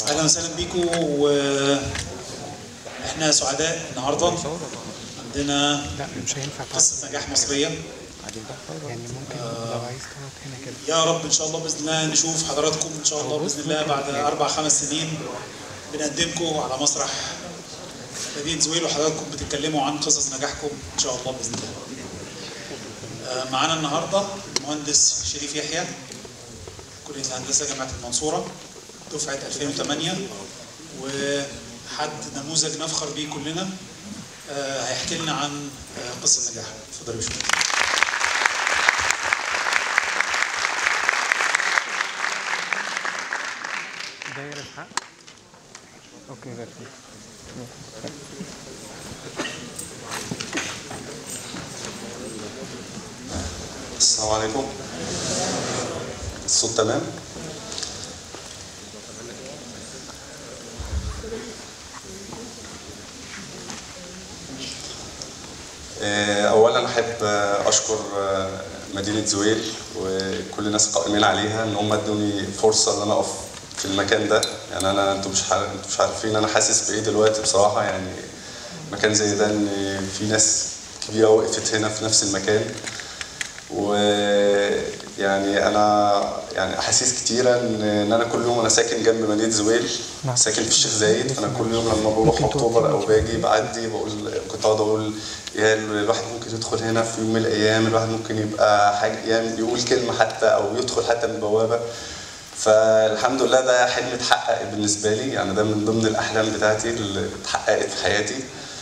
اهلا وسهلا بيكم واحنا سعداء النهارده عندنا لا مش هينفع تقعد قصه نجاح مصريه يعني ممكن لو عايز تقعد هنا كده يا رب ان شاء الله باذن الله نشوف حضراتكم ان شاء الله باذن الله بعد اربع خمس سنين بنقدمكم على مسرح مدينه زويل وحضراتكم بتتكلموا عن قصص نجاحكم ان شاء الله باذن الله. آه، معانا النهارده المهندس شريف يحيى كليه الهندسه جامعه المنصوره دفعه 2008 وحد نموذج نفخر بيه كلنا آه، هيحكي لنا عن آه، قصه نجاحه اتفضل يا باشمهندس. داير الحق اوكي ده السلام عليكم الصوت تمام آه، اولا احب آه، اشكر آه، مدينه زويل وكل الناس القائمين عليها ان هم ادوني فرصه ان انا اقف في المكان ده يعني انا انتوا مش عارف انتوا مش عارفين انا حاسس بايه دلوقتي بصراحه يعني مكان زي ده ان في ناس كبيره وقفت هنا في نفس المكان ويعني انا يعني احاسيس كتيره ان ان انا كل يوم انا ساكن جنب مدينه زويل نعم. ساكن في الشيخ زايد فانا كل يوم لما بروح ممكن تقول اكتوبر او كلمة. باجي بعدي بقول كنت اقعد اقول يا الواحد ممكن يدخل هنا في يوم من الايام الواحد ممكن يبقى حاجه يعني يقول كلمه حتى او يدخل حتى من البوابه فالحمد لله ده حلم اتحقق بالنسبه لي يعني ده من ضمن الاحلام بتاعتي اللي اتحققت في حياتي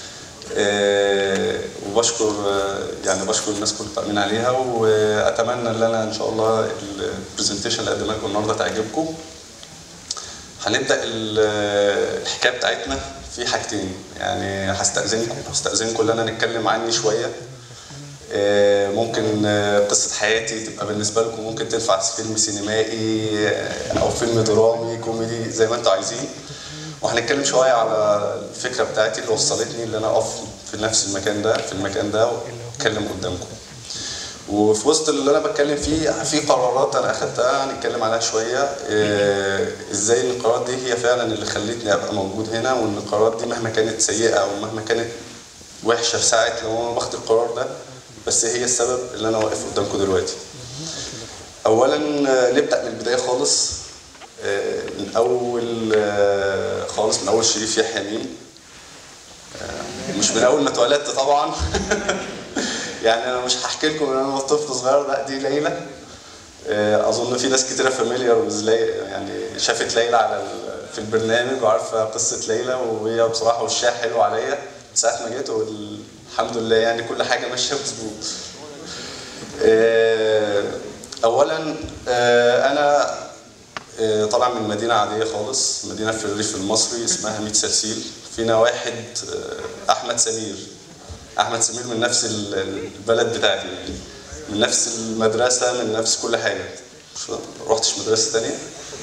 آه، وبشكر آه، يعني بشكر الناس كل القائمين عليها واتمنى ان انا ان شاء الله البرزنتيشن اللي قدمها لكم النهارده تعجبكم هنبدا ال- الحكايه بتاعتنا في حاجتين يعني هستاذنكم هستاذنكم ان انا نتكلم عني شويه آه، ممكن آه، قصة حياتي تبقى بالنسبة لكم ممكن تنفع فيلم سينمائي آه، أو فيلم درامي كوميدي زي ما أنتوا عايزين وهنتكلم شوية على الفكرة بتاعتي اللي وصلتني اللي أنا أقف في نفس المكان ده في المكان ده وأتكلم قدامكم وفي وسط اللي انا بتكلم فيه في قرارات انا اخدتها هنتكلم عليها شويه إيه، ازاي ان القرارات دي هي فعلا اللي خلتني ابقى موجود هنا وان القرارات دي مهما كانت سيئه او مهما كانت وحشه في ساعه لو انا باخد القرار ده بس هي السبب اللي انا واقف قدامكم دلوقتي. اولا آه، نبدا من البدايه خالص آه، من اول آه، خالص من اول شريف يحيى مين آه، مش من اول ما اتولدت طبعا يعني انا مش هحكي لكم ان انا طفل صغير لا دي ليلى آه، اظن في ناس كتيره فاميليار يعني شافت ليلى على ال- في البرنامج وعارفه قصه ليلى وهي بصراحه وشها حلو عليا من ساعه ما جيت والحمد لله يعني كل حاجه ماشيه مظبوط آه، اولا آه، انا آه، طالع من مدينه عاديه خالص مدينه في الريف المصري اسمها ميت سلسيل فينا واحد آه، احمد سمير احمد سمير من نفس ال- البلد بتاعتي يعني من نفس المدرسه من نفس كل حاجه مش رحتش مدرسه تانية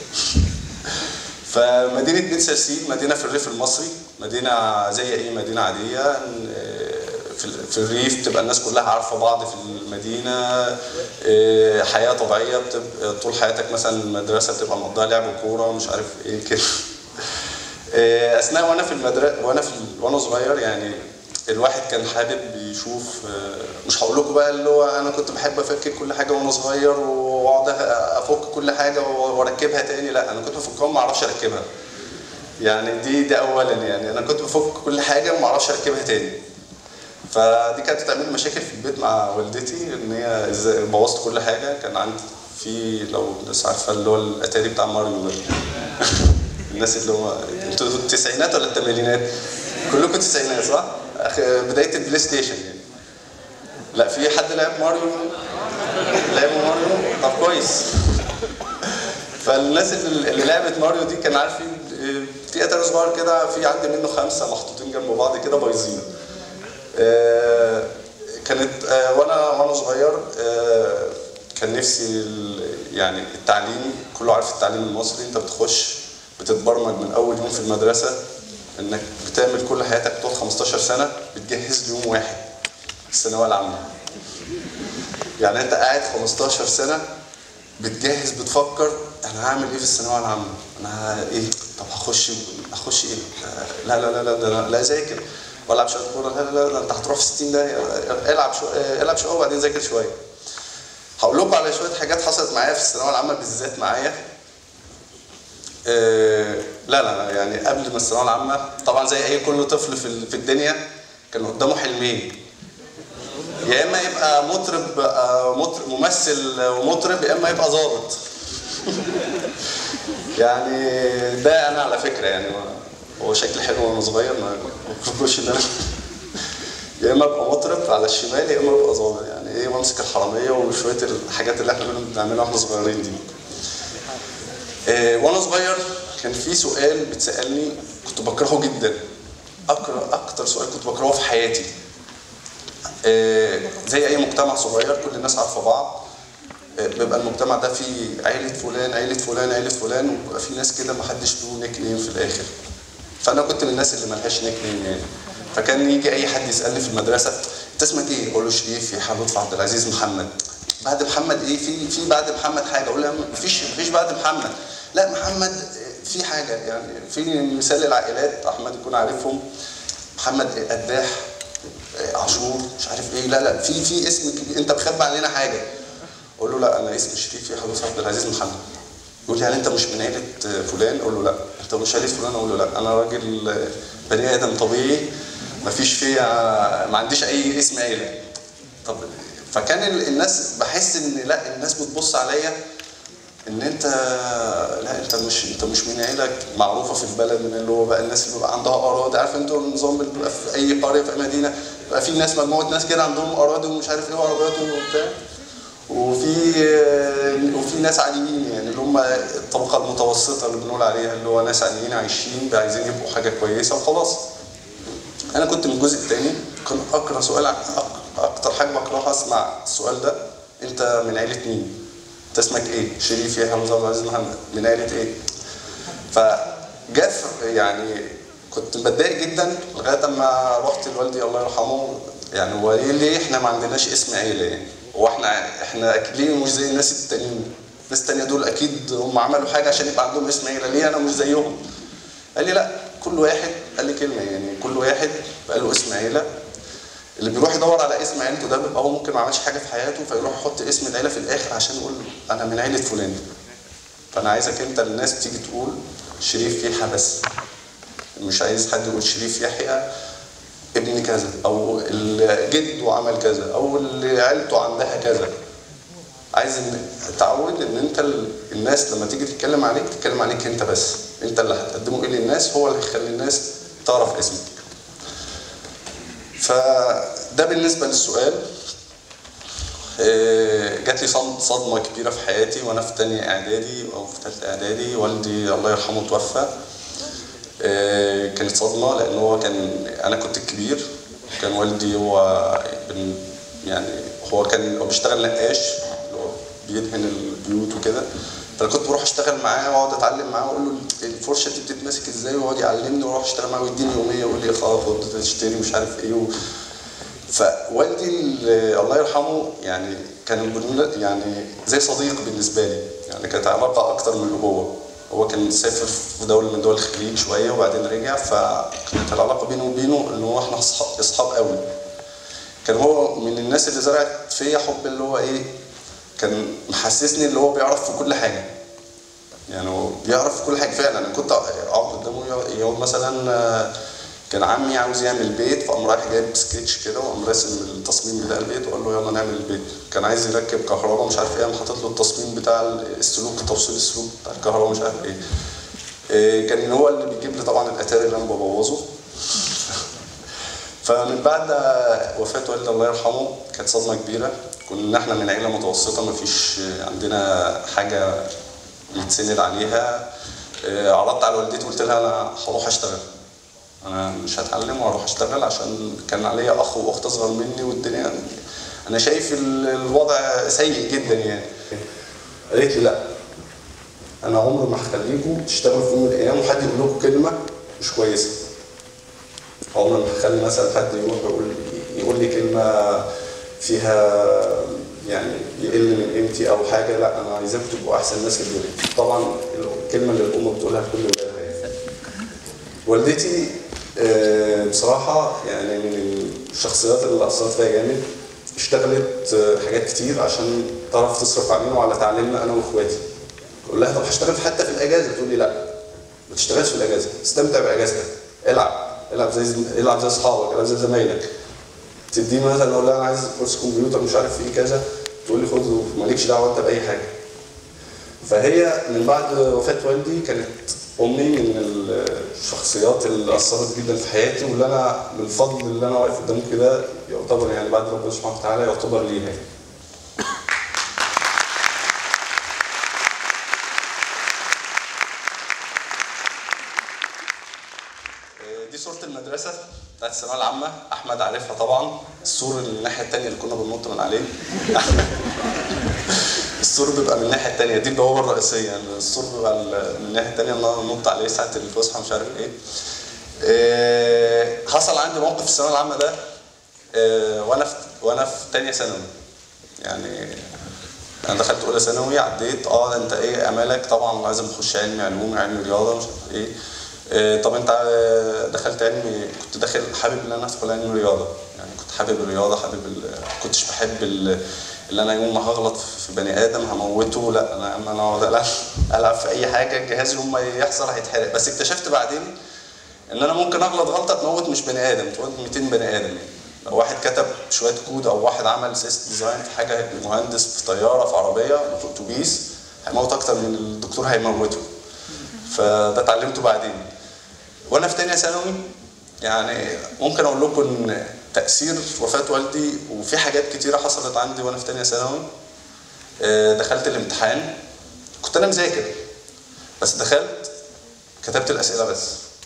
فمدينه بنت سلسيل مدينه في الريف المصري مدينه زي اي مدينه عاديه آه، في ال- في الريف بتبقى الناس كلها عارفه بعض في المدينه آه، حياه طبيعيه بتبقى طول حياتك مثلا المدرسه بتبقى مقضيها لعب كوره مش عارف ايه كده آه، اثناء وانا في المدرسه وانا في ال- وانا صغير يعني الواحد كان حابب يشوف آه، مش هقول لكم بقى اللي هو انا كنت بحب افك كل حاجه وانا صغير واقعد افك كل حاجه واركبها تاني لا انا كنت بفكها ما اعرفش اركبها يعني دي دي اولا يعني انا كنت بفك كل حاجه وما اعرفش اركبها تاني فدي كانت بتعمل مشاكل في البيت مع والدتي ان هي ازاي بوظت كل حاجه كان عندي في لو الناس عارفه اللي هو الاتاري بتاع ماريو ده الناس اللي هو انتوا التسعينات ولا الثمانينات؟ كلكم تسعينات صح؟ أخ- بدايه البلاي ستيشن يعني لا في حد لعب ماريو لعبوا ماريو طب كويس فالناس اللي اللي لعبت ماريو دي كان عارفين آه، في اتاري صغير كده في عندي منه خمسه محطوطين جنب بعض كده بايظين آه، كانت آه، وانا وانا صغير آه، كان نفسي ال- يعني التعليم كله عارف التعليم المصري انت بتخش بتتبرمج من اول يوم في المدرسه انك بتعمل كل حياتك طول 15 سنه بتجهز ليوم واحد الثانويه العامه يعني انت قاعد 15 سنه بتجهز بتفكر انا هعمل ايه في الثانويه العامه انا ه- ايه طب هخش هخش ايه آه، لا لا لا لا ده أنا- لا ذاكر والعب شويه كوره لا لا لا ده انت هتروح في 60 ده العب شويه العب شويه وبعدين ذاكر شويه هقول لكم على شويه حاجات حصلت معايا في الثانويه العامه بالذات معايا آه، لا لا لا يعني قبل ما الثانويه العامه طبعا زي اي كل طفل في ال- في الدنيا كان قدامه حلمين يا اما يبقى مطرب آه، مطرب ممثل ومطرب يا اما يبقى ظابط يعني ده انا على فكره يعني هو شكلي حلو وانا صغير ما بفكرش ان انا يا اما ابقى مطرب على الشمال يا اما ابقى ظابط يعني ايه وامسك الحراميه وشويه الحاجات اللي احنا كنا بنعملها واحنا صغيرين دي آه، وانا صغير كان في سؤال بتسالني كنت بكرهه جدا اكره اكتر سؤال كنت بكرهه في حياتي آه، زي اي مجتمع صغير كل الناس عارفه بعض آه، بيبقى المجتمع ده فيه عيلة فلان عيلة فلان عيلة فلان وبيبقى في ناس كده محدش له نيك نيم في الآخر فأنا كنت من الناس اللي ملهاش نيك نيم يعني فكان يجي أي حد يسألني في المدرسة أنت اسمك إيه؟ أقول له شريف يا لطفي عبد العزيز محمد بعد محمد إيه؟ في في بعد محمد حاجة أقول له مفيش مفيش بعد محمد لا محمد آه، في حاجة يعني في مثال العائلات أحمد يكون عارفهم محمد قداح آه، عاشور مش عارف ايه لا لا في في اسم كبير انت مخبي علينا حاجه اقول له لا انا اسمي شريف يا حضرتك عبد العزيز محمد يقول لي يعني انت مش من عيله فلان اقول له لا انت مش عيله فلان اقول له لا انا راجل آه، بني ادم طبيعي ما فيش فيا ما عنديش اي اسم عيله طب فكان ال- الناس بحس ان لا الناس بتبص عليا ان انت لا انت مش انت مش من عيله معروفه في البلد من اللي هو بقى الناس اللي بيبقى عندها اراضي عارف انتوا النظام اللي بيبقى في اي قريه في اي مدينه بيبقى في ناس مجموعه ناس كده عندهم اراضي ومش عارف ايه وعربيات وبتاع وفي وفي ناس عاديين يعني اللي هم الطبقه المتوسطه اللي بنقول عليها اللي هو ناس عاديين عايشين عايزين يبقوا حاجه كويسه وخلاص انا كنت من الجزء الثاني كنت اقرا سؤال أك- اكتر حاجه بكرهها اسمع السؤال ده انت من عيله مين؟ انت اسمك ايه؟ شريف يا حمزه عبد العزيز محمد من عيله ايه؟ فجت يعني كنت بتضايق جدا لغايه اما رحت لوالدي الله يرحمه يعني هو ليه ليه احنا ما عندناش اسم عيله يعني؟ هو احنا احنا أكيد ليه مش زي الناس التانيين؟ الناس التانية دول اكيد هم عملوا حاجه عشان يبقى عندهم اسم عيله ليه انا مش زيهم؟ قال لي لا كل واحد قال لي كلمه يعني كل واحد بقى له اسم عيله اللي بيروح يدور على اسم عيلته ده بيبقى هو ممكن ما عملش حاجه في حياته فيروح يحط اسم العيله في الاخر عشان يقول انا من عيله فلان فانا عايزك انت الناس تيجي تقول شريف يحيى بس مش عايز حد يقول شريف يحيى ابن كذا او ال- جده عمل كذا او اللي عيلته عندها كذا عايز ان تعود ان انت ال- الناس لما تيجي تتكلم عليك تتكلم عليك انت بس انت اللي هتقدمه ايه للناس هو اللي هيخلي الناس تعرف اسمك فده بالنسبه للسؤال آه، جات لي صد- صدمه كبيره في حياتي وانا في تانية اعدادي او في ثالثه اعدادي والدي الله يرحمه توفى آه، كانت صدمه لان هو كان انا كنت الكبير كان والدي هو بن- يعني هو كان هو بيشتغل نقاش اللي هو بيدهن البيوت وكده فانا كنت بروح اشتغل معاه واقعد اتعلم معاه واقول له الفرشه دي بتتمسك ازاي ويقعد يعلمني واروح اشتغل معاه ويديني يوميه ويقول لي خلاص خد تشتري مش عارف ايه و... فوالدي ال- الله يرحمه يعني كان بنقول- يعني زي صديق بالنسبه لي يعني كانت علاقه اكتر من الابوه هو كان سافر في دوله من دول الخليج شويه وبعدين رجع فكانت العلاقه بينه وبينه ان هو احنا اصحاب اصحاب قوي كان هو من الناس اللي زرعت فيا حب اللي هو ايه كان محسسني اللي هو بيعرف في كل حاجه يعني هو بيعرف في كل حاجه فعلا انا كنت اقعد قدامه يقعد- يقول مثلا آه، كان عمي عاوز يعمل بيت فقام رايح جايب سكتش كده وقام راسم التصميم بتاع البيت وقال له يلا نعمل البيت كان عايز يركب كهرباء مش عارف ايه قام حاطط له التصميم بتاع السلوك توصيل السلوك بتاع الكهرباء مش عارف ايه إيه، كان هو اللي بيجيب لي طبعا الاتاري اللي انا ببوظه فمن بعد وفاة والدي الله يرحمه كانت صدمة كبيرة كنا احنا من عيلة متوسطة ما فيش عندنا حاجة نتسند عليها اه، عرضت على والدتي قلت لها انا هروح اشتغل انا مش هتعلم وهروح اشتغل عشان كان عليا اخ واخت اصغر مني والدنيا انا شايف ال- الوضع سيء جدا يعني قالت لي لا انا عمري ما هخليكم تشتغلوا في يوم من الايام وحد يقول لكم كلمه مش كويسه عمري ما هخلي مثلا حد يروح يقول يقول لي كلمه فيها يعني يقل من قيمتي او حاجه لا انا عايزاكم تبقوا احسن ناس في الدنيا طبعا الكلمه اللي الام بتقولها لكل ولادها يعني والدتي آه، بصراحه يعني من الشخصيات اللي اثرت فيا جامد اشتغلت آه، حاجات كتير عشان تعرف تصرف علينا وعلى تعليمنا انا واخواتي اقول لها طب هشتغل حتى في الاجازه تقول لي لا ما تشتغلش في الاجازه استمتع باجازتك العب العب زي العب زي اصحابك العب زي زمايلك تديني مثلا اقول لها انا عايز كورس كمبيوتر مش عارف ايه كذا تقول لي خد مالكش دعوه انت باي حاجه فهي من بعد وفاه والدي كانت امي من الشخصيات اللي اثرت جدا في حياتي واللي انا من الفضل اللي انا واقف قدامك كده يعتبر يعني بعد ربنا سبحانه وتعالى يعتبر ليها يعني. دي صورة المدرسة بتاعت الثانوية العامة، أحمد عارفها طبعا، السور اللي الناحية التانية اللي كنا بننط من عليه. السور بيبقى من الناحية التانية دي البوابة الرئيسية، يعني السور بيبقى من الناحية التانية اللي أنا بنط عليه ساعة الفسحة مش عارف إيه. إيه، حصل عندي موقف في الثانوية العامة ده إيه، وأنا في وأنا في تانية ثانوي. يعني انا دخلت اولى ثانوي عديت اه انت ايه امالك طبعا لازم اخش علمي علوم علمي رياضه مش عارف ايه آه، طب انت آه، دخلت علمي كنت داخل حابب ان انا ادخل علمي رياضه يعني كنت حابب الرياضه حابب ال... كنتش بحب ال... اللي انا يوم ما هغلط في بني ادم هموته لا انا انا اقعد العب العب في اي حاجه الجهاز يوم ما يحصل هيتحرق بس اكتشفت بعدين ان انا ممكن اغلط غلطه تموت مش بني ادم تموت 200 بني ادم يعني لو واحد كتب شويه كود او واحد عمل سيست ديزاين في حاجه مهندس في طياره في عربيه في اتوبيس هيموت اكتر من الدكتور هيموته فده اتعلمته بعدين وانا في تانية ثانوي يعني ممكن اقول لكم ان تاثير وفاه والدي وفي حاجات كتيره حصلت عندي وانا في تانية ثانوي آه، دخلت الامتحان كنت انا مذاكر بس دخلت كتبت الاسئله بس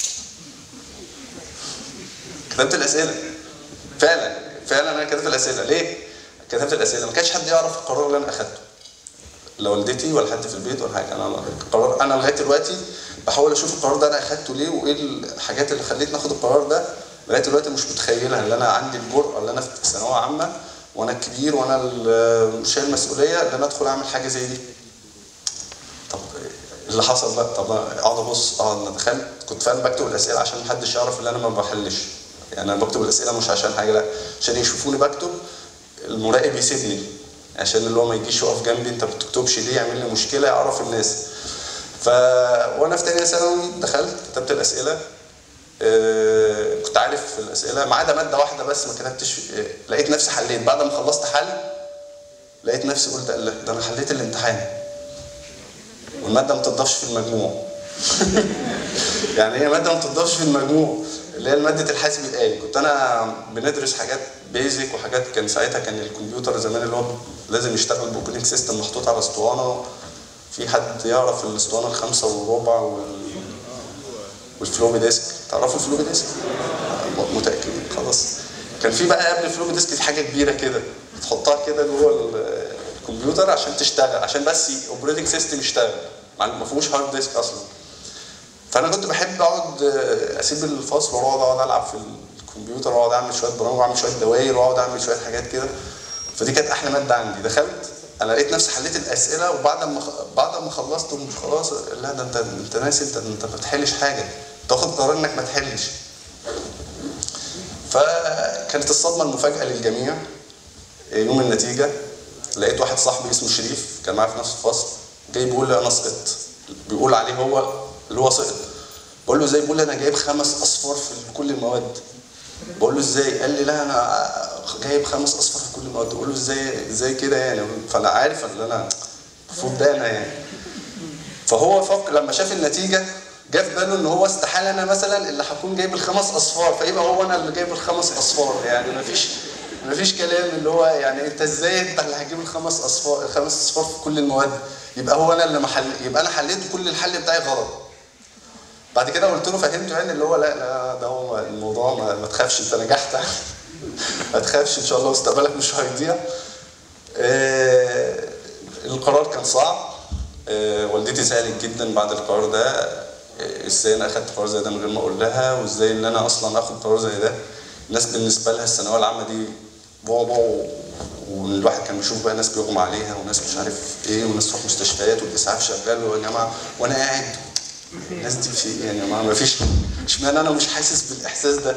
كتبت الاسئله فعلا فعلا انا كتبت الاسئله ليه كتبت الاسئله ما كانش حد يعرف القرار اللي انا اخدته لا والدتي ولا حد في البيت ولا حاجه انا القرار انا لغايه دلوقتي بحاول اشوف القرار ده انا اخدته ليه وايه الحاجات اللي خلتني اخد القرار ده لغايه دلوقتي مش متخيلها ان انا عندي الجرأه اللي انا في ثانويه عامه وانا الكبير وانا اللي شايل المسؤوليه ان انا ادخل اعمل حاجه زي دي طب اللي حصل بقى طب اقعد ابص اه انا دخلت كنت فعلا بكتب الاسئله عشان محدش يعرف ان انا ما بحلش يعني انا بكتب الاسئله مش عشان حاجه لا عشان يشوفوني بكتب المراقب يسيبني عشان اللي هو ما يجيش يقف جنبي انت ما بتكتبش ليه يعمل لي مشكله يعرف الناس ف وانا في ثانيه ثانوي دخلت كتبت الاسئله آه، كنت عارف الاسئله ما عدا ماده واحده بس ما كتبتش آه، لقيت نفسي حليت بعد ما خلصت حل لقيت نفسي قلت الله ده انا حليت الامتحان والماده ما تضافش في المجموع يعني هي ماده ما تضافش في المجموع اللي هي ماده الحاسب الالي كنت انا بندرس حاجات بيزك وحاجات كان ساعتها كان الكمبيوتر زمان اللي هو لازم يشتغل باوبريتنج سيستم محطوط على اسطوانه في حد يعرف الاسطوانه الخمسه وربع وال والفلوبي ديسك تعرفوا الفلوبي ديسك؟ متاكدين خلاص كان في بقى قبل الفلوبي ديسك دي حاجه كبيره كده تحطها كده جوه ال- الكمبيوتر عشان تشتغل عشان بس اوبريتنج سيستم يشتغل مع إن ما فيهوش هارد ديسك اصلا فانا كنت بحب اقعد آه، اسيب الفصل واقعد اقعد العب في الكمبيوتر واقعد اعمل شويه برامج واعمل شويه دوائر واقعد اعمل شويه حاجات كده فدي كانت احلى ماده عندي دخلت انا لقيت نفسي حليت الاسئله وبعد ما بعد ما خلصت ومش خلاص لا ده انت انت ناسي انت انت ما بتحلش حاجه تاخد قرار انك ما تحلش فكانت الصدمه المفاجاه للجميع يوم النتيجه لقيت واحد صاحبي اسمه شريف كان معايا في نفس الفصل جاي بيقول لي انا سقطت بيقول عليه هو اللي هو سقط بقول له ازاي بيقول لي انا جايب خمس اصفار في كل المواد بقول له ازاي قال لي لا انا جايب خمس اصفار في كل المواد بقول له ازاي ازاي كده يعني فانا عارف ان انا المفروض ده انا يعني فهو فكر لما شاف النتيجه جه في باله ان هو استحاله انا مثلا اللي هكون جايب الخمس اصفار فيبقى هو انا اللي جايب الخمس اصفار يعني مفيش مفيش كلام اللي هو يعني انت ازاي انت اللي هتجيب الخمس اصفار الخمس اصفار في كل المواد يبقى هو انا اللي محل يبقى انا حليت كل الحل بتاعي غلط بعد كده قلت له فهمته يعني اللي هو لا لا ده هو الموضوع ما, ما تخافش انت نجحت ما تخافش ان شاء الله مستقبلك مش هيضيع آه القرار كان صعب آه والدتي زعلت جدا بعد القرار ده آه ازاي انا اخدت قرار زي ده من غير ما اقول لها وازاي ان انا اصلا اخد قرار زي ده الناس بالنسبه لها الثانويه العامه دي بابا و- والواحد كان بيشوف بقى ناس بيغمى عليها وناس مش عارف ايه وناس تروح مستشفيات والاسعاف شغال ويا جماعه وانا قاعد الناس دي في ايه يا جماعه ما فيش اشمعنى انا مش حاسس بالاحساس ده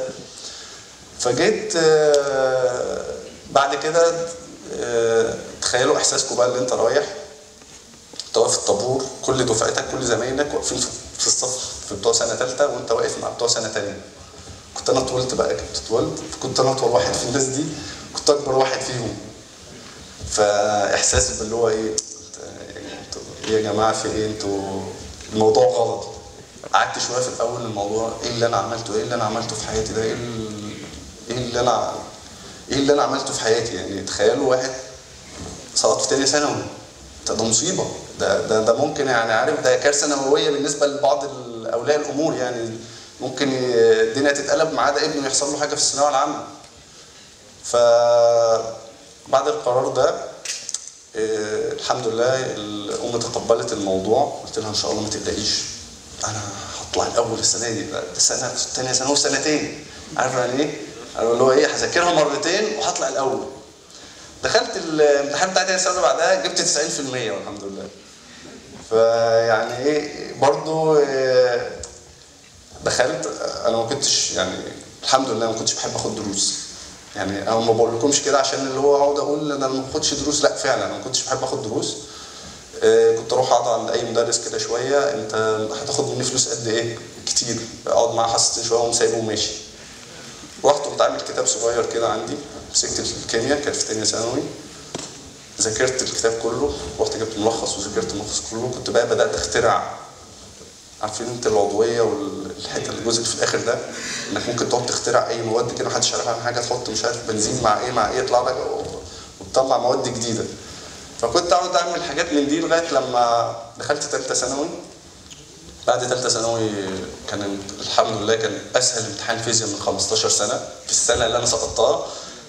فجيت آه، بعد كده آه، تخيلوا احساسكم بقى اللي انت رايح انت واقف في الطابور كل دفعتك كل زمايلك واقفين في في الصف في بتوع سنه ثالثه وانت واقف مع بتوع سنه ثانيه كنت انا طولت بقى كنت طولت كنت انا اطول واحد في الناس دي كنت اكبر واحد فيهم فاحساس باللي هو ايه انت- انتوا ايه يا جماعه في ايه انتوا الموضوع غلط قعدت شويه في الاول الموضوع ايه اللي انا عملته ايه اللي انا عملته في حياتي ده ايه ال- ايه اللي انا ايه اللي انا عملته في حياتي يعني تخيلوا واحد سقط في تانية ثانوي ده ده مصيبه ده ده ده ممكن يعني عارف ده كارثه نوويه بالنسبه لبعض ال- اولياء الامور يعني ممكن ي- الدنيا تتقلب معاه ده ابنه يحصل له حاجه في الثانويه العامه ف بعد القرار ده آه، الحمد لله الام تقبلت الموضوع قلت لها ان شاء الله ما تقلقيش انا هطلع الاول السنه دي ده ده سنه ثانيه ثانوي سنتين عارف يعني ايه؟ انا اللي هو ايه هذاكرها مرتين وهطلع الاول دخلت الامتحان بتاع تاني سنه بعدها جبت 90% والحمد لله فيعني ايه برضو آه، دخلت انا ما كنتش يعني الحمد لله ما كنتش بحب اخد دروس يعني انا ما بقول لكمش كده عشان اللي هو اقعد اقول انا ما باخدش دروس لا فعلا انا ما كنتش بحب اخد دروس آه، كنت اروح اقعد عند اي مدرس كده شويه انت هتاخد مني فلوس قد ايه كتير اقعد معاه حصتين شويه وأقوم سايبه وماشي رحت كنت عامل كتاب صغير كده عندي مسكت الكيمياء كانت في تانية ثانوي ذاكرت الكتاب كله رحت جبت ملخص وذاكرت الملخص كله كنت بقى بدات اخترع عارفين انت العضويه والحته الجزء اللي في الاخر ده انك ممكن تقعد تخترع اي مواد كده محدش عارف عنها حاجه تحط مش عارف بنزين مع ايه مع ايه يطلع لك وتطلع مواد جديده فكنت اقعد اعمل حاجات من دي لغايه لما دخلت ثالثه ثانوي بعد ثالثه ثانوي كان الحمد لله كان اسهل امتحان فيزياء من 15 سنه في السنه اللي انا سقطتها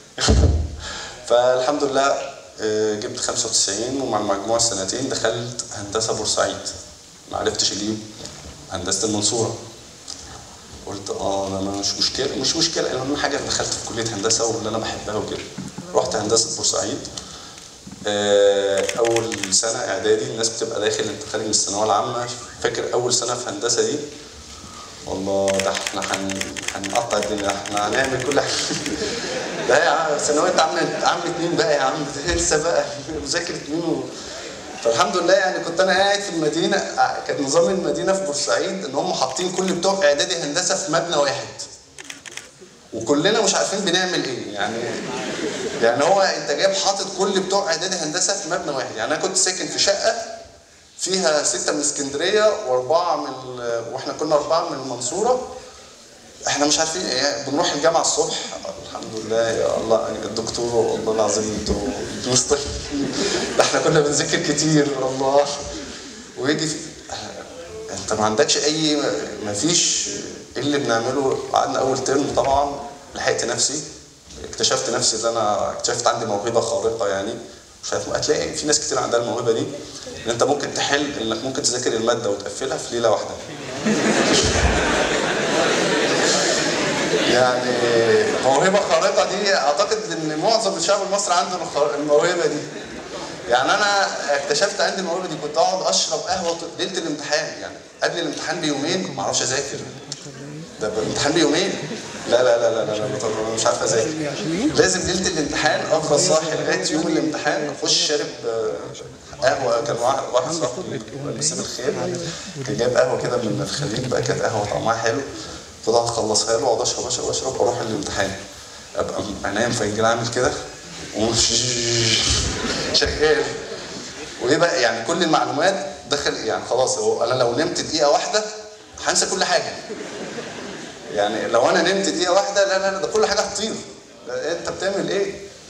فالحمد لله آه، جبت 95 ومع المجموع السنتين دخلت هندسه بورسعيد ما عرفتش اجيب هندسه المنصوره قلت اه ده مش مشكله مش مشكله اهم حاجه إن دخلت في كليه هندسه واللي انا بحبها وكده رحت هندسه بورسعيد آه، اول سنه اعدادي الناس بتبقى داخل انت خارج من الثانويه العامه فاكر اول سنه في هندسه دي والله ده احنا هن... هنقطع الدنيا احنا هنعمل كل حاجه ده يا عم ثانويه عامله عامله مين بقى يا عم ده لسه بقى مذاكره مين و... فالحمد لله يعني كنت انا قاعد في المدينه كان نظام المدينه في بورسعيد ان هم حاطين كل بتوع اعدادي هندسه في مبنى واحد وكلنا مش عارفين بنعمل ايه يعني يعني هو انت جايب حاطط كل بتوع اعدادي هندسه في مبنى واحد يعني انا كنت ساكن في شقه فيها سته من اسكندريه واربعه من ال- واحنا كنا اربعه من المنصوره احنا مش عارفين ايه بنروح الجامعه الصبح الحمد لله يا الله الدكتور والله العظيم انتوا انتوا مستغربين ده احنا كنا بنذاكر كتير الله ويجي في انت ما عندكش اي ما فيش ايه اللي بنعمله قعدنا اول ترم طبعا لحقت نفسي اكتشفت نفسي ان انا اكتشفت عندي موهبه خارقه يعني مش عارف هتلاقي في ناس كتير عندها الموهبه دي ان انت ممكن تحل انك ممكن تذاكر الماده وتقفلها في ليله واحده يعني موهبه خارقه دي اعتقد ان معظم الشعب المصري عنده الخ- الموهبه دي يعني انا اكتشفت عندي الموهبه دي كنت اقعد اشرب قهوه ليله الامتحان يعني قبل الامتحان بيومين ما اعرفش اذاكر ده الامتحان بيومين لا لا لا لا لا, لا طب أنا مش عارف اذاكر لازم ليله الامتحان افضل صاحي لغايه يوم الامتحان اخش شارب آه، قهوه كان واحد واحد صاحبي مساء الخير كان جايب قهوه كده من الخليج بقى كانت قهوه طعمها حلو فضلت اخلصها له واقعد اشرب اشرب اشرب اروح الامتحان ابقى عينيا مفنجله عامل كده ومش شغال وايه بقى يعني كل المعلومات دخل يعني خلاص هو انا لو نمت دقيقه واحده هنسى كل حاجه يعني لو انا نمت دقيقه واحده لا لا لا ده كل حاجه هتطير ده انت بتعمل ايه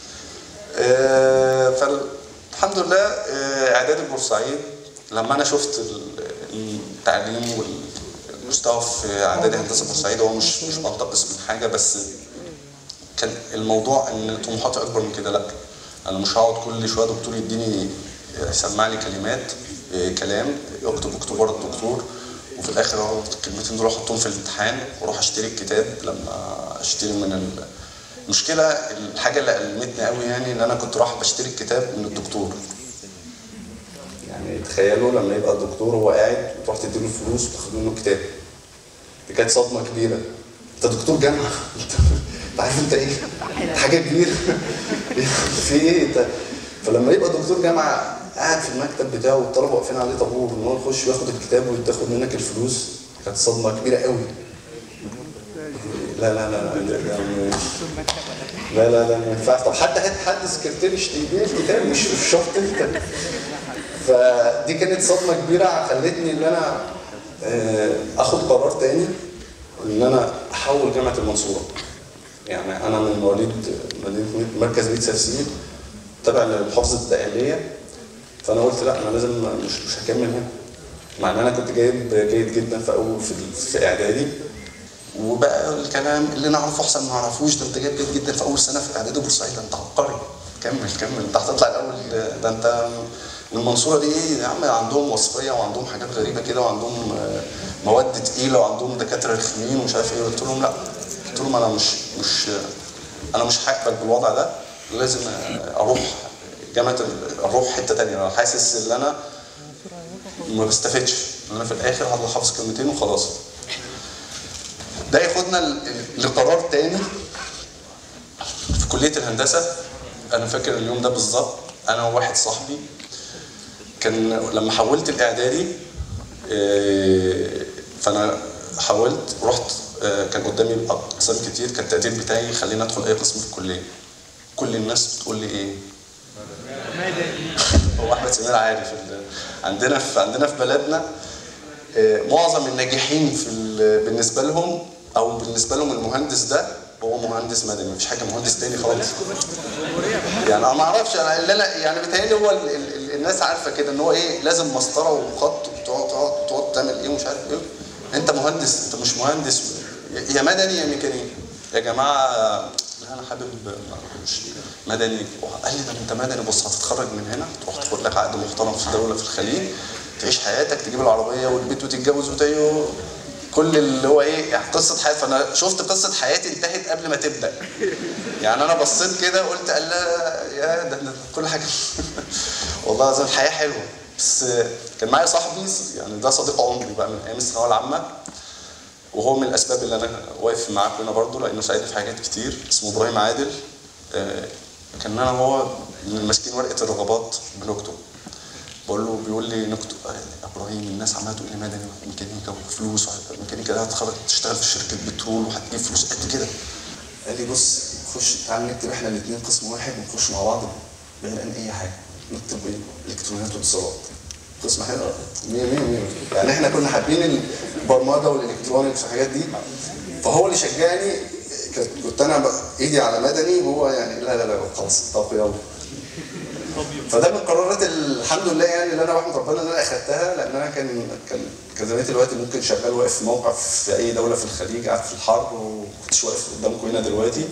آه فالحمد لله آه اعدادي بورسعيد لما انا شفت ال- التعليم والمستوى في اعدادي هندسه بورسعيد هو مش مش بنتقص من حاجه بس كان الموضوع ان طموحاتي اكبر من كده لا انا مش هقعد كل شويه دكتور يديني يسمع لي كلمات إيه، كلام اكتب اكتب ورا الدكتور وفي الاخر اقعد الكلمتين دول احطهم في الامتحان واروح اشتري الكتاب لما اشتري من ال... المشكله الحاجه اللي ألمتني قوي يعني ان انا كنت رايح بشتري الكتاب من الدكتور يعني تخيلوا لما يبقى الدكتور هو قاعد وتروح تديله الفلوس وتاخد منه الكتاب دي كانت صدمه كبيره انت دكتور جامعه انت أنت عارف انت ايه أنت حاجه كبيره في ايه انت فلما يبقى دكتور جامعه قاعد في المكتب بتاعه والطلبه واقفين عليه طابور ان هو يخش وياخد الكتاب ويتاخد منك الفلوس كانت صدمه كبيره قوي لا لا لا لا يعني لا لا لا ما ينفعش طب حد هات حد سكرتير يشتري الكتاب مش مش شرط انت فدي كانت صدمه كبيره خلتني ان انا آه، اخد قرار تاني ان انا احول جامعه المنصوره يعني انا من مواليد مدينه مركز بيت سرسين تابع لمحافظه الدقهليه فانا قلت لا انا لازم مش مش هكمل هنا مع ان انا كنت جايب جيد جدا في اول في, في اعدادي وبقى الكلام اللي نعرفه احسن ما نعرفوش ده انت جايب جيد جدا في اول سنه في اعدادي بورسعيد ده انت عبقري كمل كمل انت هتطلع الاول ده انت المنصوره دي ايه يا عم عندهم وصفيه وعندهم حاجات غريبه كده وعندهم آه، مواد تقيله وعندهم دكاتره رخمين ومش عارف ايه قلت لهم لا قلت لهم انا مش مش انا مش هقبل بالوضع ده لازم آه، اروح جامعه ال- اروح حته تانية انا حاسس ان انا ما بستفدش ان انا في الاخر هطلع حافظ كلمتين وخلاص ده ياخدنا ل- لقرار تاني في كليه الهندسه انا فاكر اليوم ده بالظبط انا وواحد صاحبي كان لما حولت الاعدادي آه، فانا حولت رحت آه، كان قدامي اقسام كتير كان التقدير بتاعي يخليني ادخل اي قسم في الكليه كل الناس بتقول لي ايه هو احمد سمير عارف ال- عندنا في عندنا في بلدنا آه، معظم الناجحين في ال- بالنسبه لهم او بالنسبه لهم المهندس ده هو مهندس مدني مفيش حاجه مهندس تاني خالص يعني انا ما اعرفش انا اللي انا يعني بيتهيألي هو ال ال ال الناس عارفه كده ان هو ايه لازم مسطره وخط وتقعد تقعد تقعد تعمل ايه ومش عارف ايه انت مهندس انت مش مهندس يا مدني يا ميكانيكي يا جماعه لا انا حابب مش مدني قال لي ده انت مدني بص هتتخرج من هنا تروح تاخد لك عقد محترم في دوله في الخليج تعيش حياتك تجيب العربيه والبيت وتتجوز وتيو كل اللي هو ايه يعني قصه حياه فانا شفت قصه حياتي انتهت قبل ما تبدا يعني انا بصيت كده قلت الله يا ده ده كل حاجه والله العظيم الحياه حلوه بس كان معايا صاحبي يعني ده صديق عمري بقى من ايام الثانويه العامه وهو من الاسباب اللي انا واقف معاكم هنا برضه لانه ساعدني في حاجات كتير اسمه ابراهيم عادل آه، كان انا وهو من ماسكين ورقه الرغبات بنكتب بقول له بيقول لي نكتب آه، يا ابراهيم الناس عماله تقول لي مدني وميكانيكا وفلوس ميكانيكا ده هتخرج تشتغل في شركه بترول وهتجيب فلوس قد كده قال لي بص خش تعال نكتب احنا الاثنين قسم واحد ونخش مع بعض بعيد عن اي حاجه نكتب ايه الكترونيات واتصالات قسم حلو 100 100 100 يعني احنا كنا حابين البرمجه والالكترونيكس والحاجات دي فهو اللي شجعني كنت كنت انا بقى ايدي على مدني وهو يعني لا لا لا خلاص طب يلا فده من القرارات الحمد لله يعني اللي انا بحمد ربنا ان انا اخدتها لان انا كان كان كان زمان دلوقتي ممكن شغال واقف في موقع في اي دوله في الخليج قاعد في الحرب وكنتش واقف قدامكم هنا دلوقتي.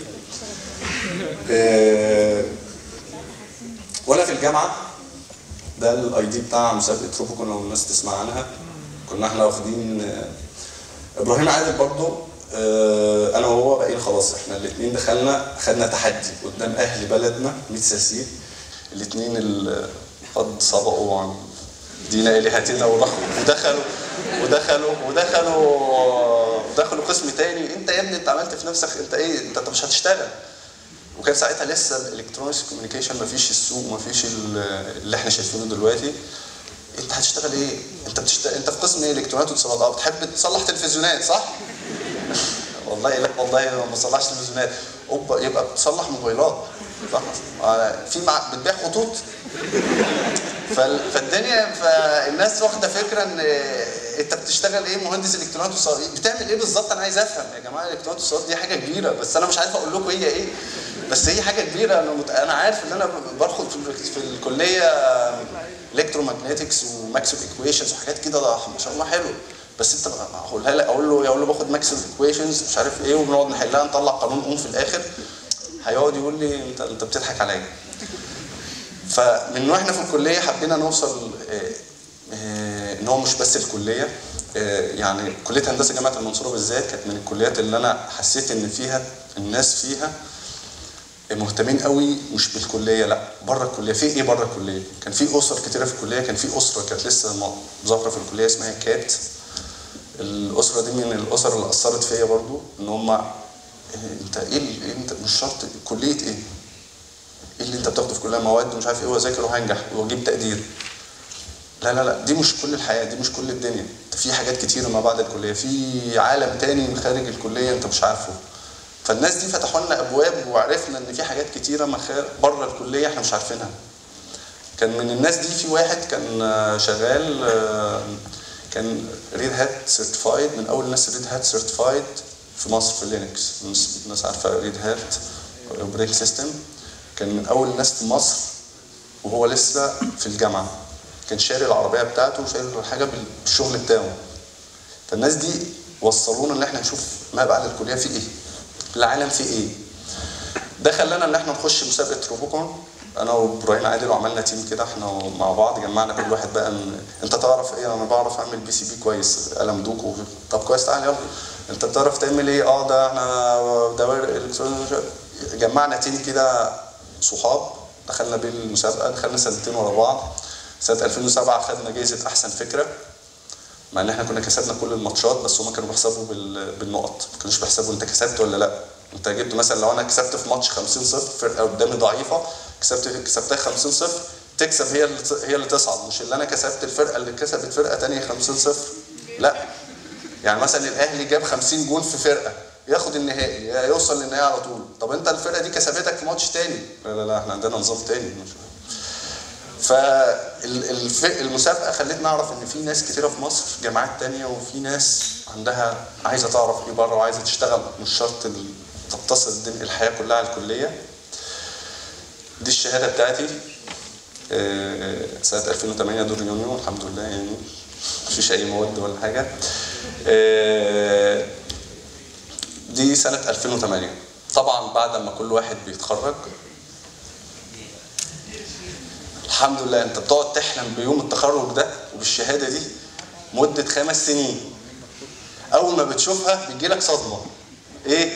آه، وانا في الجامعه ده الاي دي بتاع مسابقه روبوكون لو الناس تسمع عنها كنا احنا واخدين آه، ابراهيم عادل برضه آه، انا وهو بقينا خلاص احنا الاثنين دخلنا خدنا تحدي قدام اهل بلدنا 100 ساسين الاثنين اللي قد سبقوا عن دين الهتنا ودخلوا ودخلوا ودخلوا ودخلوا ودخلوا قسم تاني انت يا ابني انت عملت في نفسك انت ايه انت أنت مش هتشتغل وكان ساعتها لسه الالكترونكس كوميونيكيشن ما فيش السوق ما فيش اللي احنا شايفينه دلوقتي انت هتشتغل ايه؟ انت بتشتغل انت في قسم ايه الكترونيات واتصالات اه بتحب تصلح تلفزيونات صح؟ والله لا والله ما بصلحش تلفزيونات اوبا يبقى بتصلح موبايلات صح؟ آه، في مع بتبيع خطوط فال- فالدنيا فالناس واخده فكره ان انت بتشتغل ايه مهندس الكترونيات واتصالات بتعمل ايه بالظبط انا عايز افهم يا جماعه الالكترونيات واتصالات دي حاجه كبيره بس انا مش عارف اقول لكم هي ايه بس هي حاجه كبيره انا مت... انا عارف ان انا بدخل في, ال- في الكليه الكترومagنetics وماكسول ايكويشنز وحاجات كده ده ما شاء الله حلو بس انت بقى اقولها لك اقول له اقول له باخد ماكسول ايكويشنز مش عارف ايه وبنقعد نحلها نطلع قانون اوم في الاخر هيقعد يقول لي انت انت بتضحك عليا فمن واحنا في الكليه حبينا نوصل آه، آه، ان هو مش بس الكليه آه، يعني كليه هندسه جامعه المنصوره بالذات كانت من الكليات اللي انا حسيت ان فيها الناس فيها مهتمين قوي مش بالكليه لا بره الكليه في ايه بره الكليه كان في اسر كتيره في الكليه كان في اسره كانت لسه م- ظاهره في الكليه اسمها كات الاسره دي من الاسر اللي اثرت فيا برضو ان هم انت ايه ال- إيه انت مش شرط كليه ايه؟ ايه اللي انت بتاخده في كليه مواد ومش عارف ايه واذاكر وهنجح واجيب تقدير لا لا لا دي مش كل الحياه دي مش كل الدنيا انت في حاجات كتيره ما بعد الكليه في عالم تاني من خارج الكليه انت مش عارفه فالناس دي فتحوا لنا ابواب وعرفنا ان في حاجات كتيره مخا- بره الكليه احنا مش عارفينها كان من الناس دي في واحد كان آه، شغال آه، كان ريد هات سيرتيفايد من اول الناس ريد هات سيرتيفايد في مصر في لينكس الناس الناس عارفه ريد هات اوبريت سيستم كان من اول الناس في مصر وهو لسه في الجامعه كان شاري العربيه بتاعته وشاري الحاجه بالشغل بتاعه فالناس دي وصلونا ان احنا نشوف ما بعد الكليه في ايه العالم في ايه ده خلانا ان احنا نخش مسابقه روبوكون انا وابراهيم عادل وعملنا تيم كده احنا مع بعض جمعنا كل واحد بقى من انت تعرف ايه انا بعرف اعمل بي سي بي كويس قلم دوكو طب كويس تعالى يلا انت بتعرف تعمل ايه اه ده احنا دوائر الكترونيه جمعنا تيم كده صحاب دخلنا بيه المسابقه دخلنا سنتين ورا بعض سنه 2007 خدنا جائزه احسن فكره مع ان احنا كنا كسبنا كل الماتشات بس هما كانوا بيحسبوا بال- بالنقط ما كانوش بيحسبوا انت كسبت ولا لا انت جبت مثلا لو انا كسبت في ماتش 50 صفر فرقه قدامي ضعيفه كسبت كسبتها 50 صفر تكسب هي اللي هي اللي تصعد مش اللي انا كسبت الفرقه اللي كسبت فرقه تانية 50 صفر لا يعني مثلا الاهلي جاب 50 جون في فرقه ياخد النهائي يوصل للنهائي على طول طب انت الفرقه دي كسبتك في ماتش تاني لا لا لا احنا عندنا نظام تاني مش فالمسابقه خلتنا نعرف ان في ناس كتيره في مصر جامعات تانية وفي ناس عندها عايزه تعرف ايه بره وعايزه تشتغل مش شرط ال- تقتصر الدن- الحياه كلها على الكليه دي الشهاده بتاعتي آه، سنه 2008 دور يونيو الحمد لله يعني مفيش اي مواد ولا حاجه آه، دي سنه 2008 طبعا بعد ما كل واحد بيتخرج الحمد لله انت بتقعد تحلم بيوم التخرج ده وبالشهاده دي مده خمس سنين اول ما بتشوفها بيجي لك صدمه ايه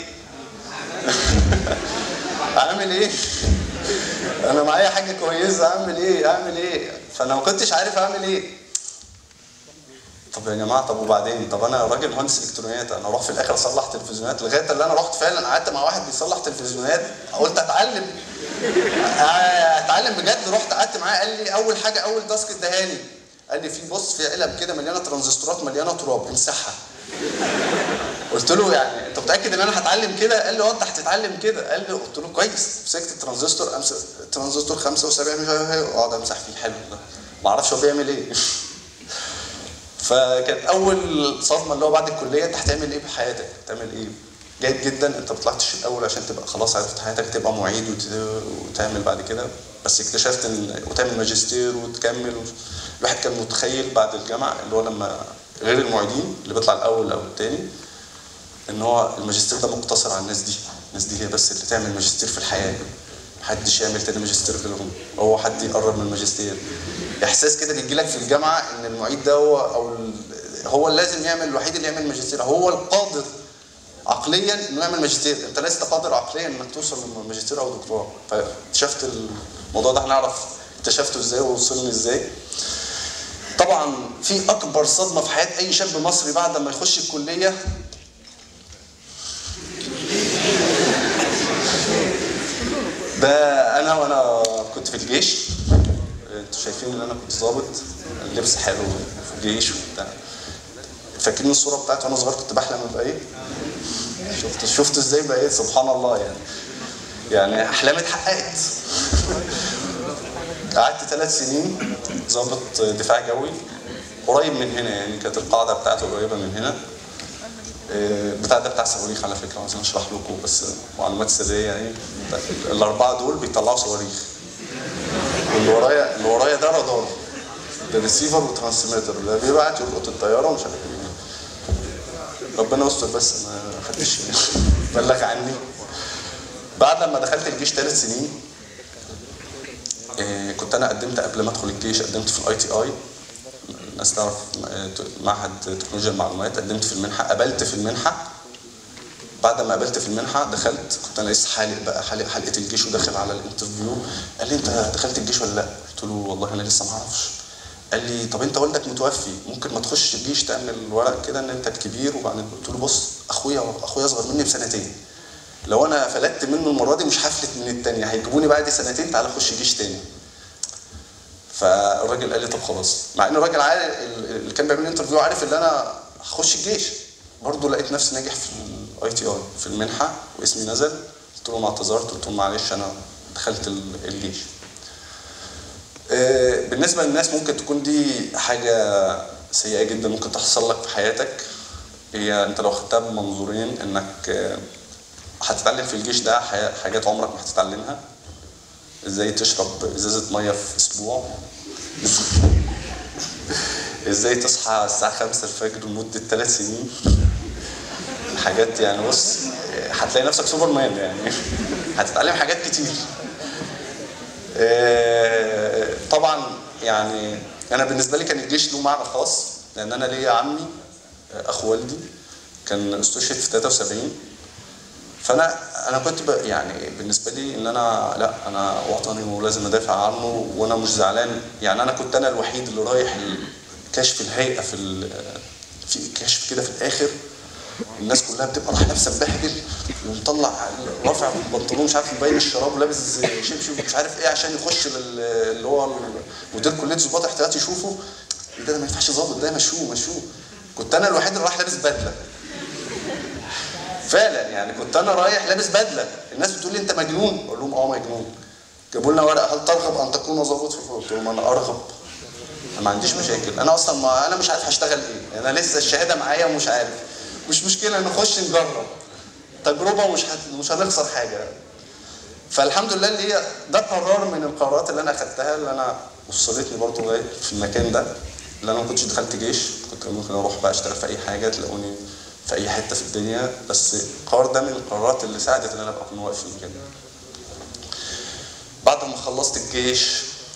عامل ايه انا معايا حاجه كويسه اعمل ايه اعمل ايه فانا ما كنتش عارف اعمل ايه طب يا جماعه طب وبعدين طب انا راجل مهندس الكترونيات انا اروح في الاخر اصلح تلفزيونات لغايه اللي انا رحت فعلا قعدت مع واحد بيصلح تلفزيونات قلت اتعلم اتعلم بجد رحت قعدت معاه قال لي اول حاجه اول تاسك اداهاني قال لي في بص في علب كده مليانه ترانزستورات مليانه تراب امسحها قلت له يعني انت متاكد ان انا هتعلم كده؟ قال لي اه انت هتتعلم كده قال لي قلت له كويس مسكت الترانزستور امسك الترانزستور 75 مش عارف ايه واقعد امسح فيه حلو ده ما اعرفش هو بيعمل ايه فكانت اول صدمه اللي هو بعد الكليه انت هتعمل ايه بحياتك؟ هتعمل ايه؟ جيد جدا انت ما طلعتش الاول عشان تبقى خلاص عرفت حياتك تبقى معيد وت- وتعمل بعد كده بس اكتشفت ان وتعمل ماجستير وتكمل و... الواحد كان متخيل بعد الجامعه اللي هو لما غير المعيدين اللي بيطلع الاول او الثاني ان هو الماجستير ده مقتصر على الناس دي الناس دي هي بس اللي تعمل ماجستير في الحياه محدش يعمل تاني ماجستير غيرهم هو حد يقرب من الماجستير احساس كده بيجي لك في الجامعه ان المعيد ده هو او ال- هو اللي لازم يعمل الوحيد اللي يعمل ماجستير هو القادر عقليا انه يعمل ماجستير انت لست قادر عقليا انك توصل لماجستير او دكتوراه فاكتشفت الموضوع ده هنعرف اكتشفته ازاي ووصلني ازاي طبعا في اكبر صدمه في حياه اي شاب مصري بعد ما يخش الكليه ده انا وانا كنت في الجيش انتوا شايفين ان انا كنت ظابط اللبس حلو في الجيش وبتاع فاكرين الصوره بتاعتي وانا صغير كنت بحلم ابقى ايه؟ شفت شفت ازاي بقى ايه سبحان الله يعني يعني احلامي اتحققت قعدت ثلاث سنين ظابط دفاع جوي قريب من هنا يعني كانت القاعده بتاعته قريبه من هنا آه، بتاع ده بتاع صواريخ على فكره عايزين اشرح لكم بس معلومات سريه يعني الاربعه دول بيطلعوا صواريخ واللي ورايا اللي ورايا ده رادار ده ريسيفر وترانسميتر اللي بيبعت يلقط الطياره ومش عارف ايه ربنا يستر بس ما خدتش بلغ عني بعد ما دخلت الجيش ثلاث سنين آه، كنت انا قدمت قبل ما ادخل الجيش قدمت في الاي تي اي الناس تعرف آه، معهد تكنولوجيا المعلومات قدمت في المنحه قبلت في المنحه بعد ما قابلت في المنحه دخلت كنت انا لسه حالق بقى حالق حلقه الجيش وداخل على الانترفيو قال لي انت دخلت الجيش ولا لا؟ قلت له والله انا لسه ما اعرفش قال لي طب انت والدك متوفي ممكن ما تخش الجيش تعمل الورق كده ان انت الكبير وبعدين قلت له بص اخويا اخويا اصغر مني بسنتين لو انا فلتت منه المره دي مش هفلت من التانية هيجيبوني بعد سنتين تعالى خش جيش تاني فالراجل قال لي طب خلاص مع ان الراجل عارف اللي كان بيعمل لي انترفيو عارف ان انا هخش الجيش برضه لقيت نفسي ناجح في الاي تي اي في المنحه واسمي نزل قلت لهم اعتذرت قلت لهم معلش انا دخلت ال- الجيش آه، بالنسبه للناس ممكن تكون دي حاجه سيئه جدا ممكن تحصل لك في حياتك هي انت لو خدتها بمنظورين انك آه، هتتعلم في الجيش ده حي- حاجات عمرك ما هتتعلمها ازاي تشرب ازازه ميه في اسبوع ازاي تصحى الساعه 5 الفجر لمده ثلاث سنين حاجات يعني بص هتلاقي نفسك سوبر مان يعني هتتعلم حاجات كتير آه، طبعا يعني انا بالنسبه لي كان الجيش له معنى خاص لان انا ليا عمي آه، اخو والدي كان استشهد في 73 فانا انا كنت ب- يعني بالنسبه لي ان انا لا انا وطني ولازم ادافع عنه وانا مش زعلان يعني انا كنت انا الوحيد اللي رايح ال- كشف الهيئه في ال- في كشف كده في الاخر الناس كلها بتبقى رايحه لابسه مبهدل ومطلع رافع البنطلون مش عارف مبين الشراب ولابس شبشب مش عارف ايه عشان يخش لل- اللي هو مدير كليه ضباط احتياطي يشوفه إيه ده ده ما ينفعش ظابط ده مشوه مشوه كنت انا الوحيد اللي رايح لابس بدله فعلا يعني كنت انا رايح لابس بدله الناس بتقول لي انت مجنون اقول لهم اه مجنون جابوا لنا ورقه هل ترغب ان تكون ضابط في قلت لهم انا ارغب أنا ما عنديش مشاكل انا اصلا ما انا مش عارف هشتغل ايه انا لسه الشهاده معايا ومش عارف مش مشكله نخش نجرب تجربه ومش هت... مش هنخسر حاجه فالحمد لله اللي هي ده قرار من القرارات اللي انا اخدتها اللي انا وصلتني برضو لغاية في المكان ده اللي انا ما كنتش دخلت جيش كنت ممكن اروح بقى اشتغل في اي حاجه تلاقوني في اي حته في الدنيا بس القرار ده من القرارات اللي ساعدت ان انا ابقى اكون واقف في المكان ده بعد ما خلصت الجيش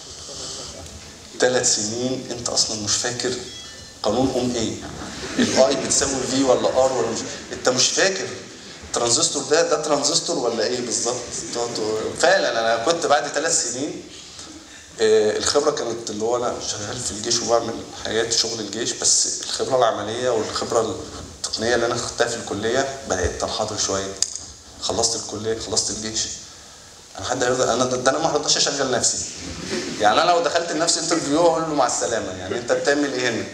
ثلاث سنين انت اصلا مش فاكر قانون ام ايه الاي بتساوي في ولا ار ولا مش انت مش فاكر الترانزستور ده ده ترانزستور ولا ايه بالظبط تقعد- فعلا انا كنت بعد ثلاث سنين آه، الخبره كانت اللي هو انا شغال في الجيش وبعمل حاجات شغل الجيش بس الخبره العمليه والخبره التقنيه اللي انا خدتها في الكليه بدات تنحدر شويه خلصت الكليه خلصت الجيش انا حد هيرضى انا ده ده انا ما رضاش اشغل نفسي يعني انا لو دخلت لنفسي انترفيو اقول له مع السلامه يعني انت بتعمل ايه هنا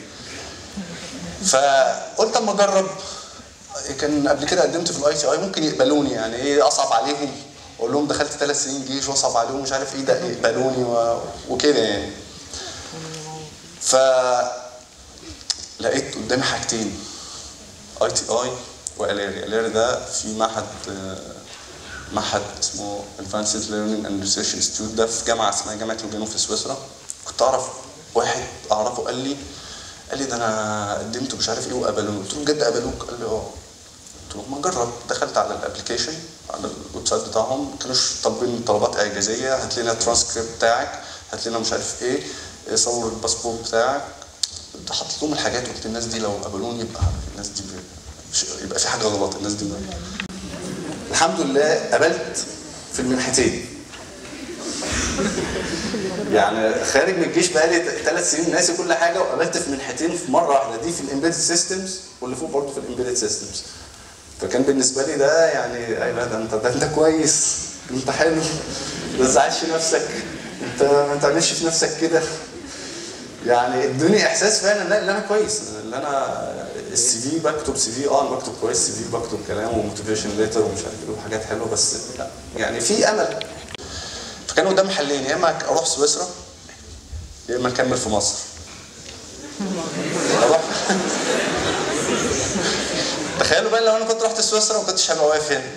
فقلت اما اجرب كان قبل كده قدمت في الاي تي اي ممكن يقبلوني يعني ايه اصعب عليهم اقول لهم دخلت ثلاث سنين جيش واصعب عليهم مش عارف ايه ده يقبلوني و... وكده يعني ف لقيت قدامي حاجتين اي تي اي والاري الاري ده في معهد آه، معهد اسمه Advanced Learning and Research Institute ده في جامعه اسمها جامعه لوجانو في سويسرا كنت اعرف واحد اعرفه قال لي قال لي ده انا قدمت مش عارف ايه وقبلوني قلت له بجد قبلوك قال لي اه قلت له ما جرب دخلت على الابلكيشن على الويب سايت بتاعهم ما كانوش طالبين طلبات اعجازيه هات لنا الترانسكريبت بتاعك هات لنا مش عارف ايه إيه، صور الباسبور بتاعك حطيت لهم الحاجات وقلت الناس دي لو قبلوني يبقى الناس دي ب- مش يبقى في حاجه غلط الناس دي ب- الحمد لله قبلت في المنحتين يعني خارج من الجيش بقالي ثلاث سنين ناسي كل حاجه وقابلت في منحتين في مره واحده دي في الامبيدد سيستمز واللي فوق برضه في الامبيدد سيستمز فكان بالنسبه لي ده يعني اي لا ده انت ده انت كويس انت حلو ما تزعلش نفسك انت ما تعملش في نفسك كده يعني ادوني احساس فعلا لا اللي انا كويس اللي انا السي في بكتب سي في اه انا بكتب كويس سي في بكتب كلام وموتيفيشن ليتر ومش عارف ايه وحاجات حلوه بس لا يعني في امل فكان قدامي حلين يا اما اروح سويسرا يا اما اكمل في مصر اروح تخيلوا بقى لو انا كنت رحت سويسرا ما كنتش هبقى واقف هنا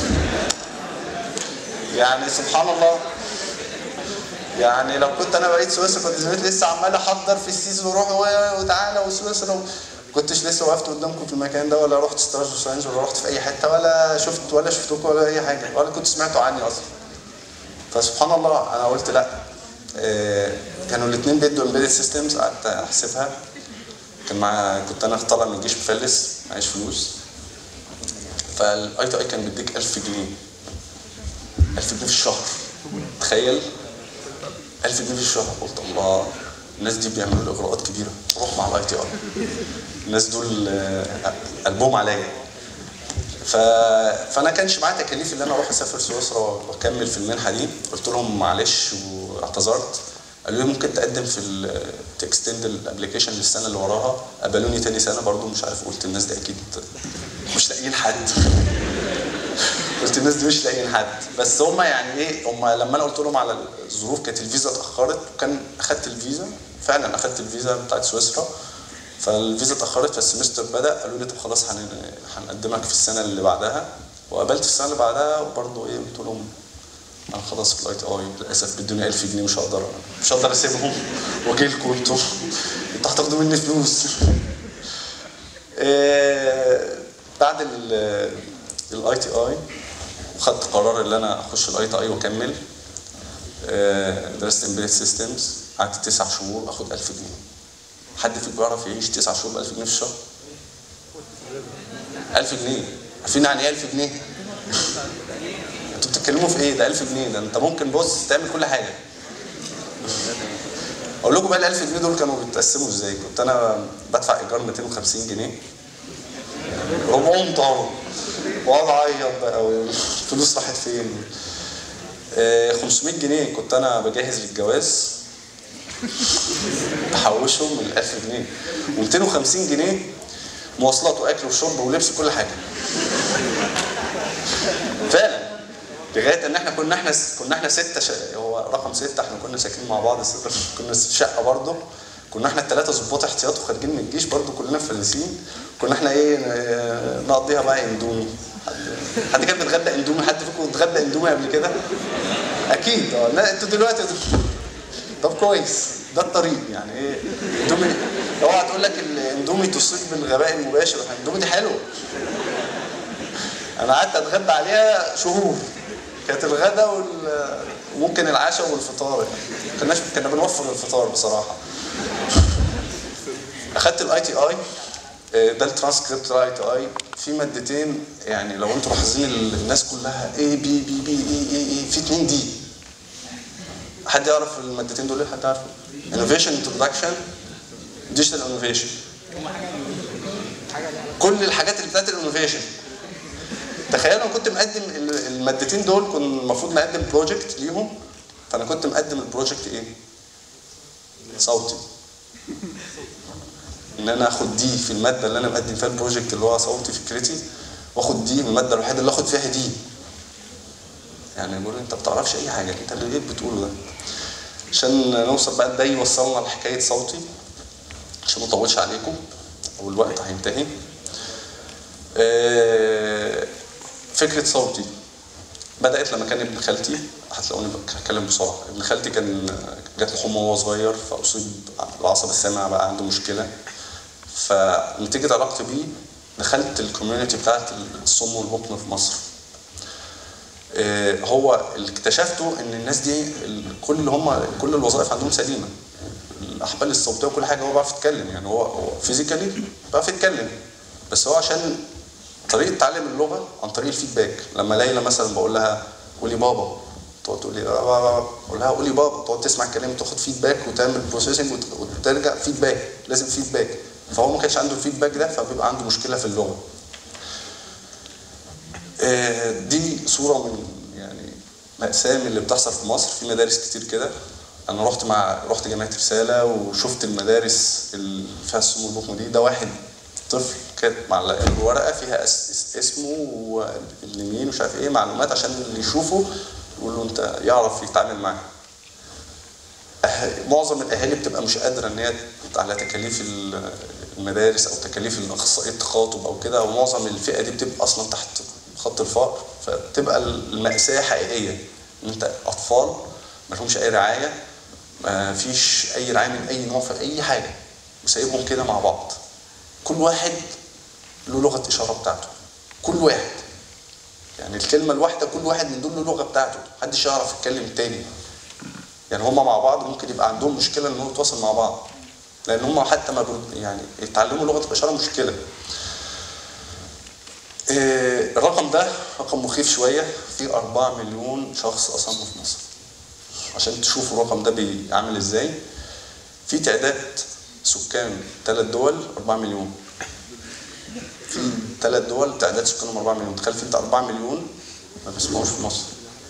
يعني سبحان الله يعني لو كنت انا بقيت سويسرا كنت زمان لسه عمال احضر في السيزون وروح و- وتعالى وسويسرا و... كنتش لسه وقفت قدامكم في المكان ده ولا رحت ستار ساينس ولا رحت في اي حته ولا شفت ولا شفتكم ولا اي حاجه ولا كنت سمعتوا عني اصلا فسبحان الله انا قلت لا آه، كانوا الاثنين بيدوا امبيدد سيستمز قعدت احسبها كان مع كنت انا طالع من الجيش مفلس معيش فلوس فالاي تي اي كان بيديك 1000 جنيه 1000 جنيه في الشهر تخيل 1000 جنيه في الشهر قلت الله الناس دي بيعملوا اجراءات كبيره روح مع الاي تي اي الناس دول آه، قلبهم عليا ف... فانا كانش معايا تكاليف ان انا اروح اسافر سويسرا واكمل في المنحه دي قلت لهم معلش واعتذرت قالوا لي ممكن تقدم في ال تكستند الابلكيشن للسنه اللي وراها قبلوني تاني سنه برضو مش عارف قلت الناس دي اكيد مش لاقيين حد قلت الناس دي مش لاقيين حد بس هم يعني ايه هم لما انا قلت لهم على الظروف كانت الفيزا اتاخرت وكان اخدت الفيزا فعلا اخدت الفيزا بتاعت سويسرا فالفيزا اتاخرت فالسمستر بدا قالوا لي طب خلاص هن- هنقدمك في السنه اللي بعدها وقابلت السنه اللي بعدها وبرضه ايه قلت لهم انا خلاص في الاي تي اي للاسف بيدوني 1000 جنيه مش هقدر مش هقدر اسيبهم واجي لكم انتوا انتوا هتاخدوا مني فلوس آه، بعد الاي تي اي خدت قرار ان انا اخش الاي تي اي واكمل آه، درست امبيدد سيستمز قعدت تسع شهور اخد 1000 جنيه حد فيكم يعرف يعيش تسع شهور ب 1000 جنيه في الشهر؟ 1000 جنيه عارفين يعني ايه 1000 جنيه؟ انتوا بتتكلموا في ايه؟ ده 1000 جنيه ده انت ممكن بص تعمل كل حاجه. اقول لكم بقى ال 1000 جنيه دول كانوا بيتقسموا ازاي؟ كنت انا بدفع ايجار 250 جنيه ربعهم طاروا واقعد اعيط بقى والفلوس راحت فين؟ آه، 500 جنيه كنت انا بجهز للجواز بحوشهم من 1000 جنيه و250 جنيه مواصلات واكل وشرب ولبس كل حاجه فعلا لغايه ان احنا كنا احنا كنا احنا سته ش... هو رقم سته احنا كنا ساكنين مع بعض كنا في شقه برضه كنا احنا الثلاثه ظباط احتياط وخارجين من الجيش برضه كلنا فلسين كنا احنا ايه ن- نقضيها بقى اندومي حد حد كان بيتغدى اندومي حد فيكم اتغدى اندومي قبل كده؟ اكيد اه لا انتوا دلوقتي طب كويس ده الطريق يعني ايه اندومي اوعى تقول لك الاندومي تصيب بالغباء المباشر الاندومي دي حلوه انا قعدت اتغدى عليها شهور كانت الغدا وال وممكن العشاء والفطار يعني كناش كنا بنوفر الفطار بصراحه اخدت الاي تي اي ده الترانسكريبت بتاع الاي تي اي في مادتين يعني لو انتوا ملاحظين ال- الناس كلها اي بي بي بي اي اي اي في اتنين دي حد يعرف المادتين دول ايه حد يعرف انوفيشن انتروداكشن ديجيتال انوفيشن كل الحاجات اللي بتاعت الانوفيشن تخيلوا انا كنت مقدم ال- المادتين دول كنت المفروض نقدم بروجكت ليهم فانا كنت مقدم البروجكت ايه؟ صوتي ان انا اخد دي في الماده اللي انا مقدم فيها البروجكت اللي هو صوتي فكرتي واخد دي من الماده الوحيده اللي اخد فيها دي يعني بيقول انت ما بتعرفش اي حاجه انت اللي ايه بتقوله ده عشان نوصل بقى ده يوصلنا لحكايه صوتي عشان ما اطولش عليكم والوقت هينتهي آه، فكره صوتي بدات لما كان ابن خالتي هتلاقوني بتكلم بسرعه ابن خالتي كان جات له حمى وهو صغير فاصيب العصب السامع بقى عنده مشكله فنتيجه علاقتي بيه دخلت الكوميونتي بتاعت الصم والبطن في مصر آه، هو اللي اكتشفته ان الناس دي ال- كل اللي هم كل الوظائف عندهم سليمه الاحبال الصوتيه وكل حاجه هو بيعرف يتكلم يعني هو هو فيزيكالي بيعرف يتكلم بس هو عشان طريقه تعلم اللغه عن طريق الفيدباك لما ليلى مثلا بقول لها قولي بابا تقعد تقول لي بابا اقول لها قولي بابا تقعد تسمع الكلام وتاخد فيدباك وتعمل بروسيسنج وترجع فيدباك لازم فيدباك فهو ما كانش عنده الفيدباك ده فبيبقى عنده مشكله في اللغه آه، دي صوره من يعني مأساة من اللي بتحصل في مصر في مدارس كتير كده انا رحت مع رحت جامعه رساله وشفت المدارس اللي فيها السمو البطن دي ده واحد طفل كانت معلقه له ورقه فيها اس اس اسمه واليمين ومش عارف ايه معلومات عشان اللي يشوفه يقول له انت يعرف يتعامل معاه أه- معظم الاهالي بتبقى مش قادره ان هي على تكاليف ال- المدارس او تكاليف الاخصائيه التخاطب او كده ومعظم الفئه دي بتبقى اصلا تحت خط الفقر فبتبقى المأساة حقيقية ان انت اطفال ما لهمش اي رعاية ما فيش اي رعاية من اي نوع في اي حاجة وسايبهم كده مع بعض كل واحد له لغة اشارة بتاعته كل واحد يعني الكلمة الواحدة كل واحد من دول له لغة بتاعته محدش يعرف يتكلم التاني يعني هما مع بعض ممكن يبقى عندهم مشكلة ان هم يتواصل مع بعض لان هم حتى ما برد يعني يتعلموا لغة الاشارة مشكلة آه، الرقم ده رقم مخيف شويه في 4 مليون شخص اصم في مصر عشان تشوفوا الرقم ده بيعمل ازاي في تعداد سكان ثلاث دول 4 مليون في ثلاث دول تعداد سكانهم 4 مليون تخيل في انت 4 مليون ما بيسمعوش في مصر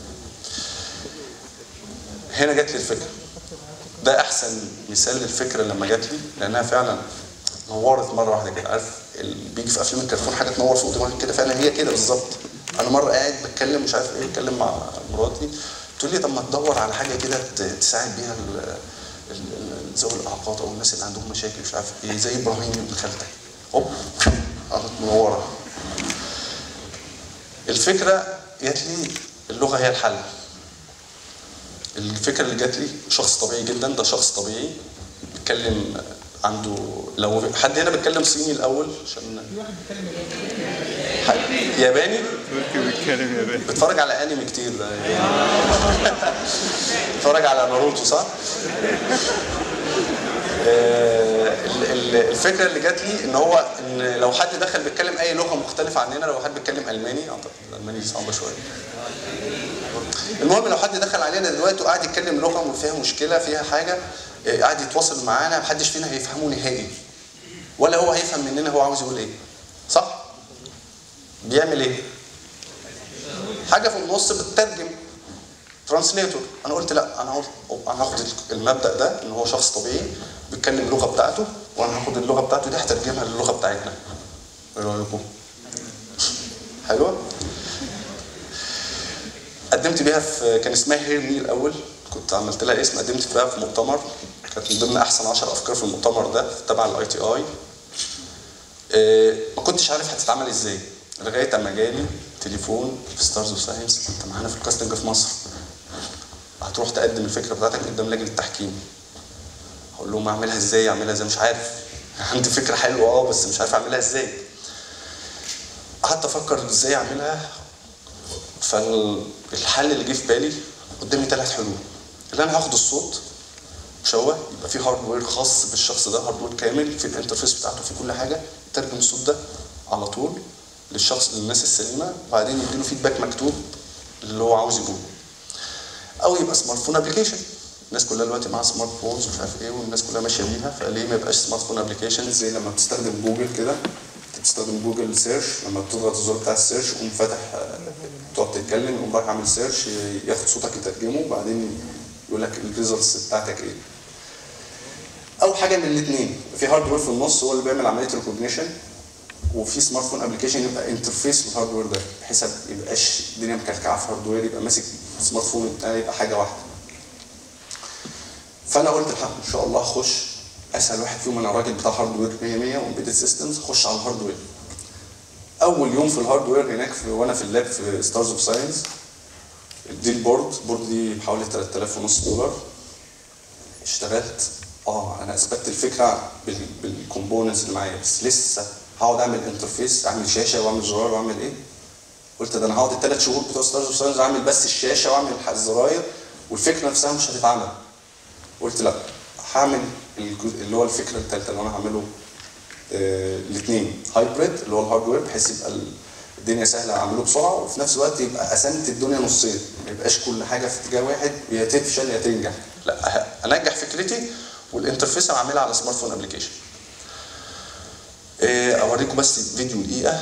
هنا جات لي الفكره ده احسن مثال للفكره لما جات لي لانها فعلا نورت مره واحده كده عارف اللي بيجي في افلام الكرتون حاجه تنور فوق دماغك كده فعلا هي كده بالظبط انا مره قاعد بتكلم مش عارف ايه بتكلم مع مراتي تقول لي طب ما تدور على حاجه كده ت- تساعد بيها ال- ال- ال- ذوي الاعاقات او الناس اللي عندهم مشاكل مش عارف ايه زي ابراهيم ابن خالتك هوب قامت منوره الفكره جات لي اللغه هي الحل الفكره اللي جات لي شخص طبيعي جدا ده شخص طبيعي بيتكلم عنده لو حد هنا بيتكلم صيني الاول عشان حد- ياباني تركي بيتكلم ياباني بتفرج على انمي كتير ده بتفرج على ناروتو صح؟ آه، ال- ال- الفكره اللي جات لي ان هو ان لو حد دخل بيتكلم اي لغه مختلفه عننا لو حد بيتكلم الماني اعتقد الالماني صعبه شويه المهم لو حد دخل علينا دلوقتي وقاعد يتكلم لغه وفيها مشكله فيها حاجه آه، قاعد يتواصل معانا محدش فينا هيفهمه نهائي ولا هو هيفهم مننا هو عاوز يقول ايه صح؟ بيعمل ايه؟ حاجه في النص بتترجم ترانسليتور انا قلت لا انا قلت انا هاخد المبدا ده ان هو شخص طبيعي بيتكلم اللغه بتاعته وانا هاخد اللغه بتاعته دي هترجمها للغه بتاعتنا ايه رايكم حلوه قدمت بيها في كان اسمها هير مي الاول كنت عملت لها اسم قدمت بيها في مؤتمر كانت من ضمن احسن 10 افكار في المؤتمر ده تبع الاي تي اي ما كنتش عارف هتتعمل ازاي لغايه اما جالي تليفون في ستارز اوف ساينس انت معانا في الكاستنج في مصر هتروح تقدم الفكره بتاعتك قدام لجنه التحكيم هقول لهم اعملها ازاي اعملها ازاي مش عارف عندي فكره حلوه اه بس مش عارف اعملها ازاي قعدت افكر ازاي اعملها فالحل اللي جه في بالي قدامي ثلاث حلول اللي انا هاخد الصوت مشوه يبقى في هاردوير خاص بالشخص ده هاردوير كامل في الانترفيس بتاعته في كل حاجه يترجم الصوت ده على طول للشخص للناس السليمه وبعدين يديله فيدباك مكتوب اللي هو عاوز يقوله او يبقى سمارت فون ابلكيشن الناس كلها دلوقتي معاها سمارت فونز ومش عارف ايه والناس كلها ماشيه بيها فليه ما يبقاش سمارت فون ابلكيشن زي لما بتستخدم جوجل كده انت بتستخدم جوجل سيرش لما بتضغط الزر بتاع السيرش يقوم فاتح آه، تقعد تتكلم يقوم رايح عامل سيرش ياخد صوتك يترجمه وبعدين يقول لك الريزلتس بتاعتك ايه او حاجه من الاثنين في هاردوير في النص هو اللي بيعمل عمليه ريكوجنيشن وفي سمارت فون ابلكيشن يبقى انترفيس للهاردوير ده بحيث ما يبقاش الدنيا مكلكعه في هاردوير يبقى ماسك السمارت فون بتاعي يبقى حاجه واحده فانا قلت الحق ان شاء الله اخش اسهل واحد فيهم انا راجل بتاع هاردوير 100 100 وامبيدد سيستمز اخش على الهاردوير اول يوم في الهاردوير هناك في وانا في اللاب في ستارز اوف ساينس دي البورد البورد دي بحوالي 3000 ونص دولار اشتغلت اه انا اثبتت الفكره بال- بالكومبوننتس اللي معايا بس لسه هقعد اعمل انترفيس اعمل شاشه واعمل زرار واعمل ايه قلت ده انا هقعد الثلاث شهور بتوع ستارز اوف ساينس اعمل بس الشاشه واعمل الزراير والفكره نفسها مش هتتعمل قلت لا هعمل الجزء اللي هو الفكره الثالثه اللي انا هعمله الاثنين هايبريد اللي هو الهاردوير بحيث يبقى ال- الدنيا سهله اعمله بسرعه وفي نفس الوقت يبقى قسمت الدنيا نصين ما يبقاش كل حاجه في اتجاه واحد يا تفشل يا تنجح لا ه- انجح فكرتي والانترفيس انا عاملها على سمارت فون ابلكيشن اوريكم بس فيديو دقيقه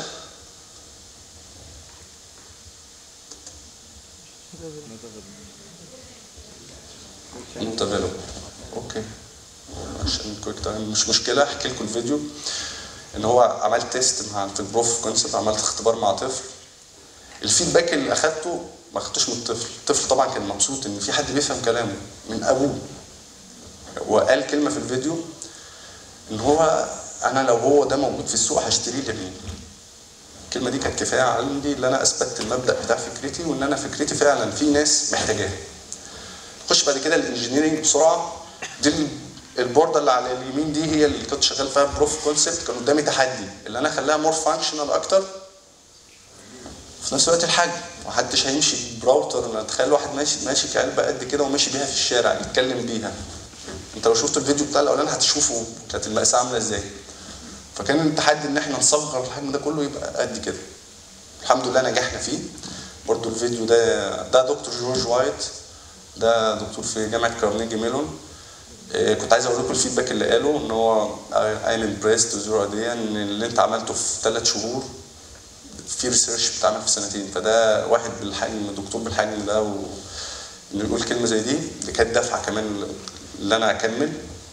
نوت افيلبل اوكي عشان كويك تايم مش مشكله احكي لكم الفيديو ان هو عملت تيست مع في البروف كونسبت عملت اختبار مع طفل الفيدباك اللي اخدته ما اخدتوش من الطفل الطفل طبعا كان مبسوط ان في حد بيفهم كلامه من ابوه وقال كلمه في الفيديو ان هو انا لو هو ده موجود في السوق هشتريه لمين الكلمه دي كانت كفايه عندي ان انا اثبتت المبدا بتاع فكرتي وان انا فكرتي فعلا في ناس محتاجاها خش بعد كده الانجينيرنج بسرعه دي ال- البورده اللي على اليمين دي هي اللي كنت شغال فيها بروف كونسبت كان قدامي تحدي اللي انا اخليها مور فانكشنال اكتر في نفس الوقت الحجم محدش هيمشي براوتر انا اتخيل واحد ماشي ماشي كعلبه قد كده وماشي بيها في الشارع يتكلم بيها انت لو شفت الفيديو بتاع الاولاني هتشوفوا كانت المقاسه عامله ازاي فكان التحدي ان احنا نصغر الحجم ده كله يبقى قد كده الحمد لله نجحنا فيه برضو الفيديو ده ده دكتور جورج وايت ده دكتور في جامعه كارنيجي ميلون إيه، كنت عايز اقول لكم الفيدباك اللي قاله ان هو ايم امبريست زيرو دي ان اللي انت عملته في ثلاث شهور في ريسيرش بتعمل في سنتين فده واحد بالحجم دكتور بالحجم ده و انه يقول كلمه زي دي دي كانت دفعه كمان اللي انا اكمل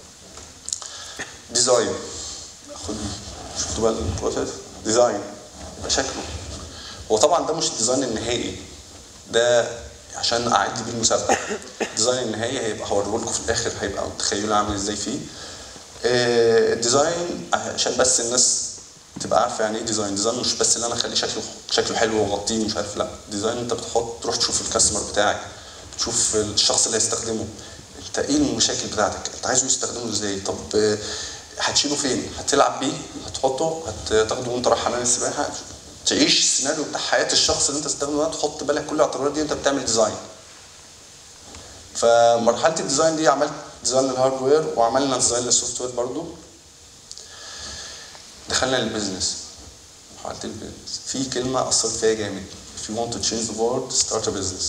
ديزاين خد شفتوا بقى البروسيس ديزاين يبقى شكله هو طبعا ده مش الديزاين النهائي ده عشان اعدي بيه المسابقه الديزاين النهائي هيبقى هوريه لكم في الاخر هيبقى تخيلوا عامل ازاي فيه آه، الديزاين عشان بس الناس تبقى عارفه يعني ايه ديزاين ديزاين مش بس ان انا اخليه شكله شكله حلو واغطيه مش عارف لا ديزاين انت بتحط تروح تشوف الكاستمر بتاعك تشوف الشخص اللي هيستخدمه انت ايه المشاكل بتاعتك انت عايزه يستخدمه ازاي طب آه، هتشيله فين هتلعب بيه هتحطه هتاخده وانت رايح حمام السباحه تعيش السيناريو بتاع حياه الشخص اللي انت تستخدمه ده تحط بالك كل الاعتبارات دي انت بتعمل ديزاين فمرحله الديزاين دي عملت ديزاين للهاردوير وعملنا ديزاين للسوفت وير برضه دخلنا للبيزنس مرحله البيزنس في كلمه اثرت فيا جامد if you want to change the world start a business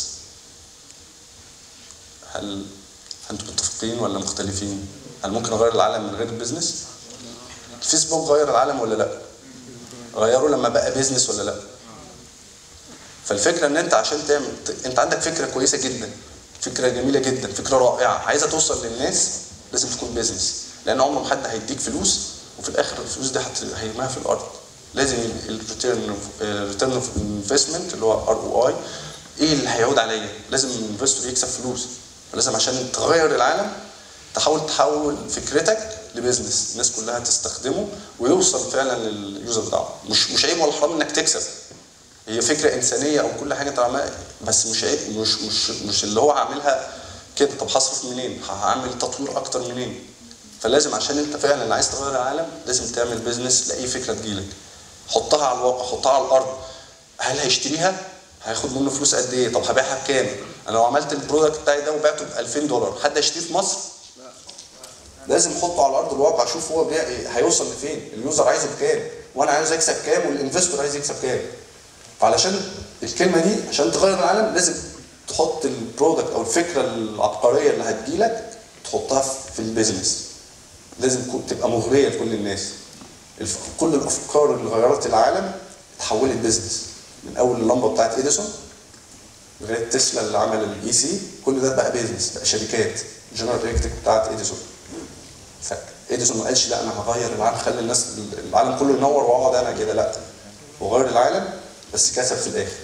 هل انتم متفقين ولا مختلفين؟ هل ممكن اغير العالم من غير البيزنس؟ الفيسبوك غير العالم ولا لا؟ غيره لما بقى بيزنس ولا لا؟ فالفكره ان انت عشان تعمل انت عندك فكره كويسه جدا فكره جميله جدا فكره رائعه عايزه توصل للناس لازم تكون بيزنس لان عمر ما حد هيديك فلوس وفي الاخر الفلوس دي هت- هيرميها في الارض لازم الريتيرن ريتيرن اوف انفستمنت اللي هو ار او اي ايه اللي هيعود عليا لازم الانفستور يكسب فلوس فلازم عشان تغير العالم تحاول تحول فكرتك لبزنس الناس كلها تستخدمه ويوصل فعلا لليوزر بتاعه مش مش عيب ولا حرام انك تكسب هي فكره انسانيه او كل حاجه انت عملها بس مش عيب مش مش مش اللي هو عاملها كده طب هصرف منين؟ هعمل تطوير اكتر منين؟ فلازم عشان انت فعلا عايز تغير العالم لازم تعمل بيزنس لاي فكره تجيلك حطها على الواقع حطها على الارض هل هيشتريها؟ هياخد منه فلوس قد ايه؟ طب هبيعها بكام؟ انا لو عملت البرودكت بتاعي ده وبعته ب 2000 دولار حد هيشتريه في مصر؟ لازم احطه على ارض الواقع اشوف هو بيع ايه هيوصل لفين اليوزر عايزه بكام وانا عايز اكسب كام والانفستور عايز يكسب كام فعلشان الكلمه دي عشان تغير العالم لازم تحط البرودكت او الفكره العبقريه اللي هتجيلك تحطها في البيزنس لازم كو- تبقى مغريه لكل الناس الف- كل الافكار اللي غيرت العالم اتحولت بيزنس من اول اللمبه بتاعت اديسون لغايه تسلا اللي عمل الاي سي كل ده بقى بيزنس بقى شركات جنرال الكتريك بتاعت اديسون فاديسون ما قالش لا انا هغير العالم خلي الناس العالم كله ينور واقعد انا كده لا وغير العالم بس كسب في الاخر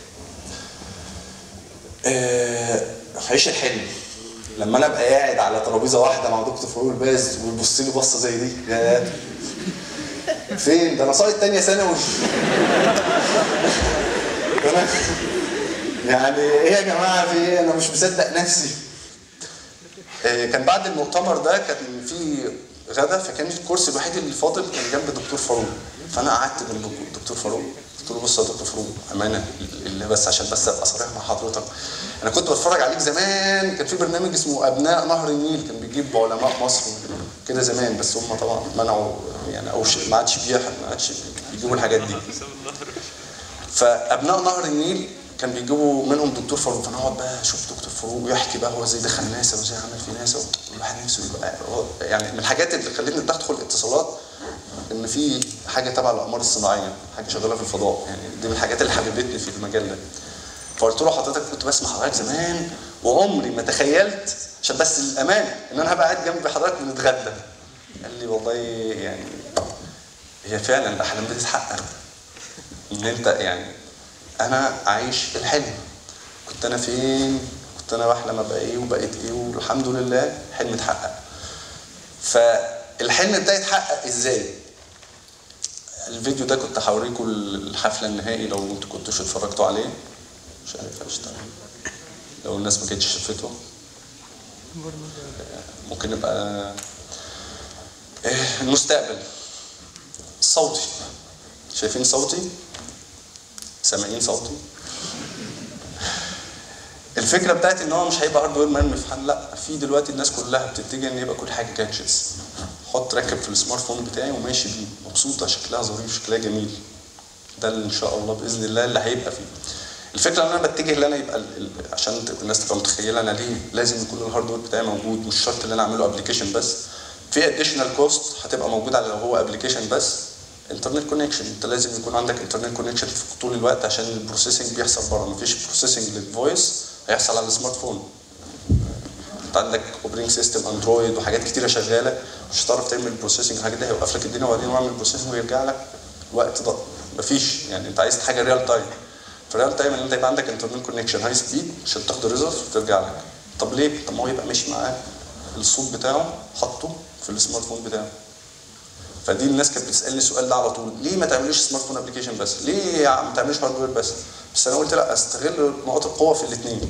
آه، عيش الحلم لما انا ابقى قاعد على ترابيزه واحده مع دكتور فاروق الباز ويبص لي بصه زي دي يا فين ده انا سايت تانية ثانوي ده انا يعني ايه يا جماعه في ايه انا مش مصدق نفسي آه، كان بعد المؤتمر ده كان في غدا فكان الكرسي الوحيد اللي فاضل كان جنب دكتور فاروق فانا قعدت جنب دكتور فاروق قلت له بص يا دكتور فاروق امانه اللي بس عشان بس ابقى صريح مع حضرتك انا كنت بتفرج عليك زمان كان في برنامج اسمه ابناء نهر النيل كان بيجيب علماء مصر كده زمان بس هم طبعا منعوا يعني او شيء- ما عادش بيح ما عادش بيجيبوا الحاجات دي فابناء نهر النيل كان بيجيبوا منهم دكتور فاروق فنقعد بقى اشوف دكتور فاروق ويحكي بقى هو ازاي دخل ناسا وازاي عمل في ناسا والواحد نفسه يبقى هو- يعني من الحاجات اللي خلتني ادخل اتصالات ان في حاجه تبع الاقمار الصناعيه حاجه شغاله في الفضاء يعني دي من الحاجات اللي حببتني في المجال ده فقلت له حضرتك كنت بسمع حضرتك زمان وعمري ما تخيلت عشان بس الامانه ان انا هبقى قاعد جنب حضرتك ونتغدى قال لي والله يعني هي فعلا الاحلام بتتحقق ان انت يعني انا عايش الحلم كنت انا فين كنت انا بحلم ابقى ايه وبقيت ايه والحمد لله حلم اتحقق فالحلم بتاعي اتحقق ازاي الفيديو ده كنت هوريكم الحفله النهائي لو انتوا كنتوش اتفرجتوا عليه مش عارف اشتغل لو الناس ما كانتش شافته ممكن نبقى إيه، المستقبل صوتي شايفين صوتي سامعين صوتي الفكره بتاعت ان هو مش هيبقى هاردوير مرمي في حل لا في دلوقتي الناس كلها بتتجه ان يبقى كل حاجه جادجتس حط ركب في السمارت فون بتاعي وماشي بيه مبسوطه شكلها ظريف شكلها جميل ده اللي ان شاء الله باذن الله اللي هيبقى فيه الفكره ان انا بتجه ان انا يبقى ال- ال- عشان تبقى الناس تبقى متخيله انا ليه لازم يكون الهاردوير بتاعي موجود مش شرط ان انا اعمله ابلكيشن بس في اديشنال كوست هتبقى موجوده على لو هو ابلكيشن بس انترنت كونكشن انت لازم يكون عندك انترنت كونكشن في طول الوقت عشان البروسيسنج بيحصل بره مفيش بروسيسنج للفويس هيحصل على السمارت فون انت عندك اوبرينج سيستم اندرويد وحاجات كتيره شغاله مش هتعرف تعمل بروسيسنج الحاجات دي هيوقف لك الدنيا وبعدين يعمل بروسيسنج ويرجع لك الوقت ده مفيش يعني انت عايز حاجه ريال تايم فريال تايم ان انت يبقى عندك انترنت كونكشن هاي سبيد عشان تاخد الريزلت وترجع لك طب ليه؟ طب ما هو يبقى ماشي معاه الصوت بتاعه حاطه في السمارت فون بتاعه فدي الناس كانت بتسالني السؤال ده على طول ليه ما تعملوش سمارت فون ابلكيشن بس؟ ليه يا عم ما تعملوش هاردوير بس؟ بس انا قلت لا استغل نقاط القوه في الاثنين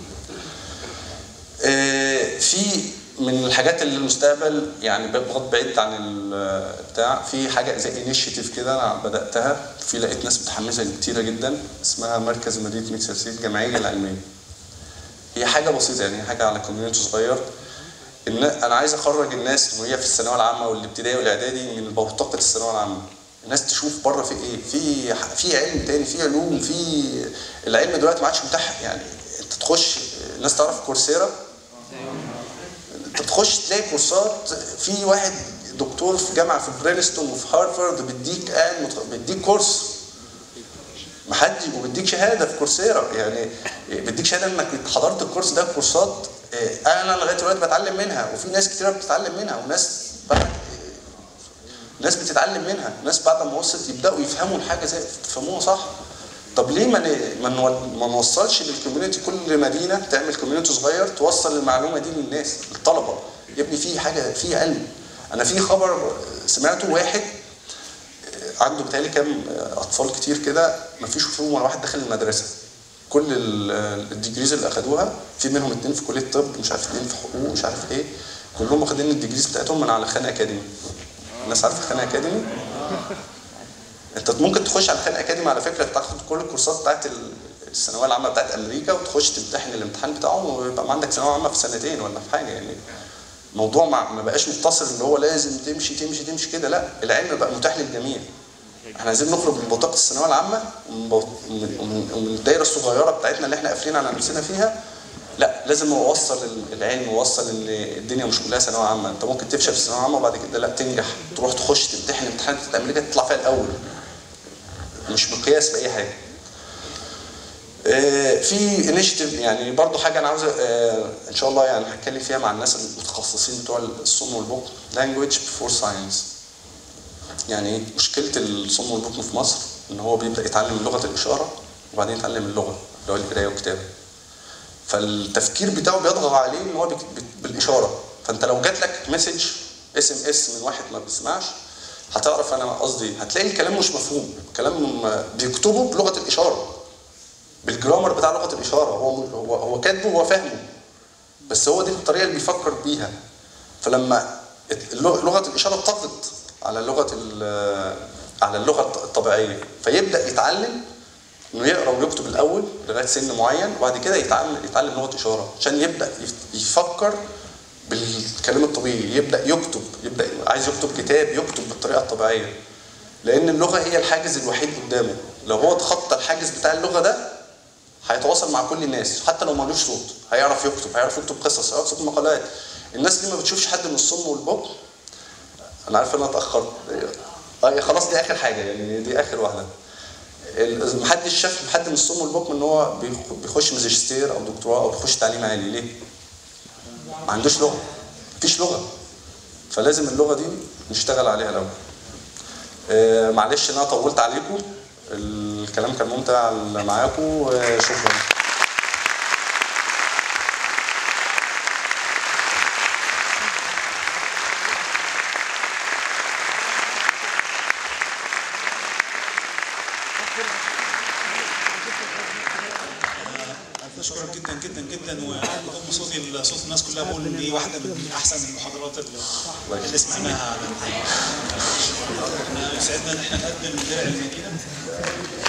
آه، في من الحاجات اللي المستقبل يعني بغض بعيد عن البتاع في حاجه زي انيشيتيف كده انا بداتها في لقيت ناس متحمسه كتيره جدا اسمها مركز مدينه ميكسر سيت الجمعيه العلميه هي حاجه بسيطه يعني هي حاجه على كوميونتي صغير ان انا عايز اخرج الناس وهي في الثانويه العامه والابتدائي والاعدادي من بوتقه الثانويه العامه الناس تشوف بره في ايه في في علم تاني في علوم في العلم دلوقتي ما عادش متاح يعني انت تخش الناس تعرف كورسيرا انت تخش تلاقي كورسات في واحد دكتور في جامعه في برينستون وفي هارفارد بيديك قاعد مت- بيديك كورس ما حد وبيديك شهاده في كورسيرا يعني بيديك شهاده انك حضرت الكورس ده كورسات اه، انا لغايه دلوقتي بتعلم منها وفي ناس كتير بتتعلم منها وناس بعد ناس بتتعلم منها ناس بعد ما وصلت يبداوا يفهموا الحاجه زي يفهموها صح طب ليه ما ن- ما نو- ما نوصلش للكوميونتي كل مدينه تعمل كوميونتي صغير توصل المعلومه دي للناس الطلبه يا ابني في حاجه في علم انا في خبر سمعته واحد عنده بتهيألي كام اطفال كتير كده ما فيش فيهم ولا واحد دخل المدرسه كل ال- الديجريز اللي اخدوها في منهم اتنين في كليه طب مش عارف اتنين في حقوق مش عارف ايه كلهم واخدين الديجريز بتاعتهم من على خان اكاديمي الناس عارفه خان اكاديمي انت ممكن تخش على خان اكاديمي على فكره تاخد كل الكورسات بتاعت ال- الثانويه العامه بتاعت امريكا وتخش تمتحن الامتحان بتاعهم ويبقى عندك ثانويه عامه في سنتين ولا في حاجه يعني الموضوع ما ما بقاش مقتصر ان هو لازم تمشي تمشي تمشي كده لا العلم بقى متاح للجميع احنا عايزين نخرج من بوتقه الثانويه العامه ومن بو- ومن- ومن ومن الدايره الصغيره بتاعتنا اللي احنا قافلين على نفسنا فيها لا لازم نوصل ال- العلم ووصل ان الدنيا مش كلها ثانويه عامه انت ممكن تفشل في الثانويه العامه وبعد كده لا تنجح تروح تخش تمتحن امتحانات بتاعت امريكا تطلع فيها الاول مش مقياس باي حاجه آه، في انيشيتيف يعني برضو حاجه انا عاوز آه، ان شاء الله يعني هتكلم فيها مع الناس المتخصصين بتوع الصم والبكم لانجويج بفور ساينس يعني ايه مشكله الصم والبكم في مصر ان هو بيبدا يتعلم لغه الاشاره وبعدين يتعلم اللغه اللي هو القرايه والكتابه فالتفكير بتاعه بيضغط عليه ان هو بيك- بت- بالاشاره فانت لو جات لك مسج اس ام اس من واحد ما بيسمعش هتعرف انا قصدي إيه. هتلاقي الكلام مش مفهوم كلام بيكتبه بلغه الاشاره بالجرامر بتاع لغه الاشاره هو هو هو كاتبه وهو فاهمه بس هو دي الطريقه اللي بيفكر بيها فلما اللغ- لغه الاشاره بتضغط على لغه ال- على اللغه الطبيعيه فيبدا يتعلم انه يقرا ويكتب الاول لغايه سن معين وبعد كده يتعلم يتعلم لغه اشاره عشان يبدا يف- يفكر بالكلام الطبيعي يبدا يكتب يبدا عايز يكتب كتاب يكتب بالطريقه الطبيعيه لان اللغه هي الحاجز الوحيد قدامه لو هو تخطى الحاجز بتاع اللغه ده هيتواصل مع كل الناس حتى لو مالوش صوت هيعرف يكتب هيعرف يكتب قصص هيعرف يكتب مقالات الناس دي ما بتشوفش حد من الصم والبكم انا عارف ان انا اتاخرت اه خلاص دي اخر حاجه يعني دي اخر واحده ال- محدش شاف حد من الصم والبكم ان هو بيخ- بيخش ماجستير او دكتوراه او بيخش تعليم عالي ليه؟ ما عندوش لغه مفيش لغه فلازم اللغه دي نشتغل عليها الاول آه، معلش ان انا طولت عليكم الكلام كان ممتع معاكم وشكرا بشكرك جدا جدا جدا وبضم صوتي صوت الناس كلها بقول ان دي واحده من احسن المحاضرات اللي اللي سمعناها على احنا يسعدنا ان احنا نقدم درع المدينه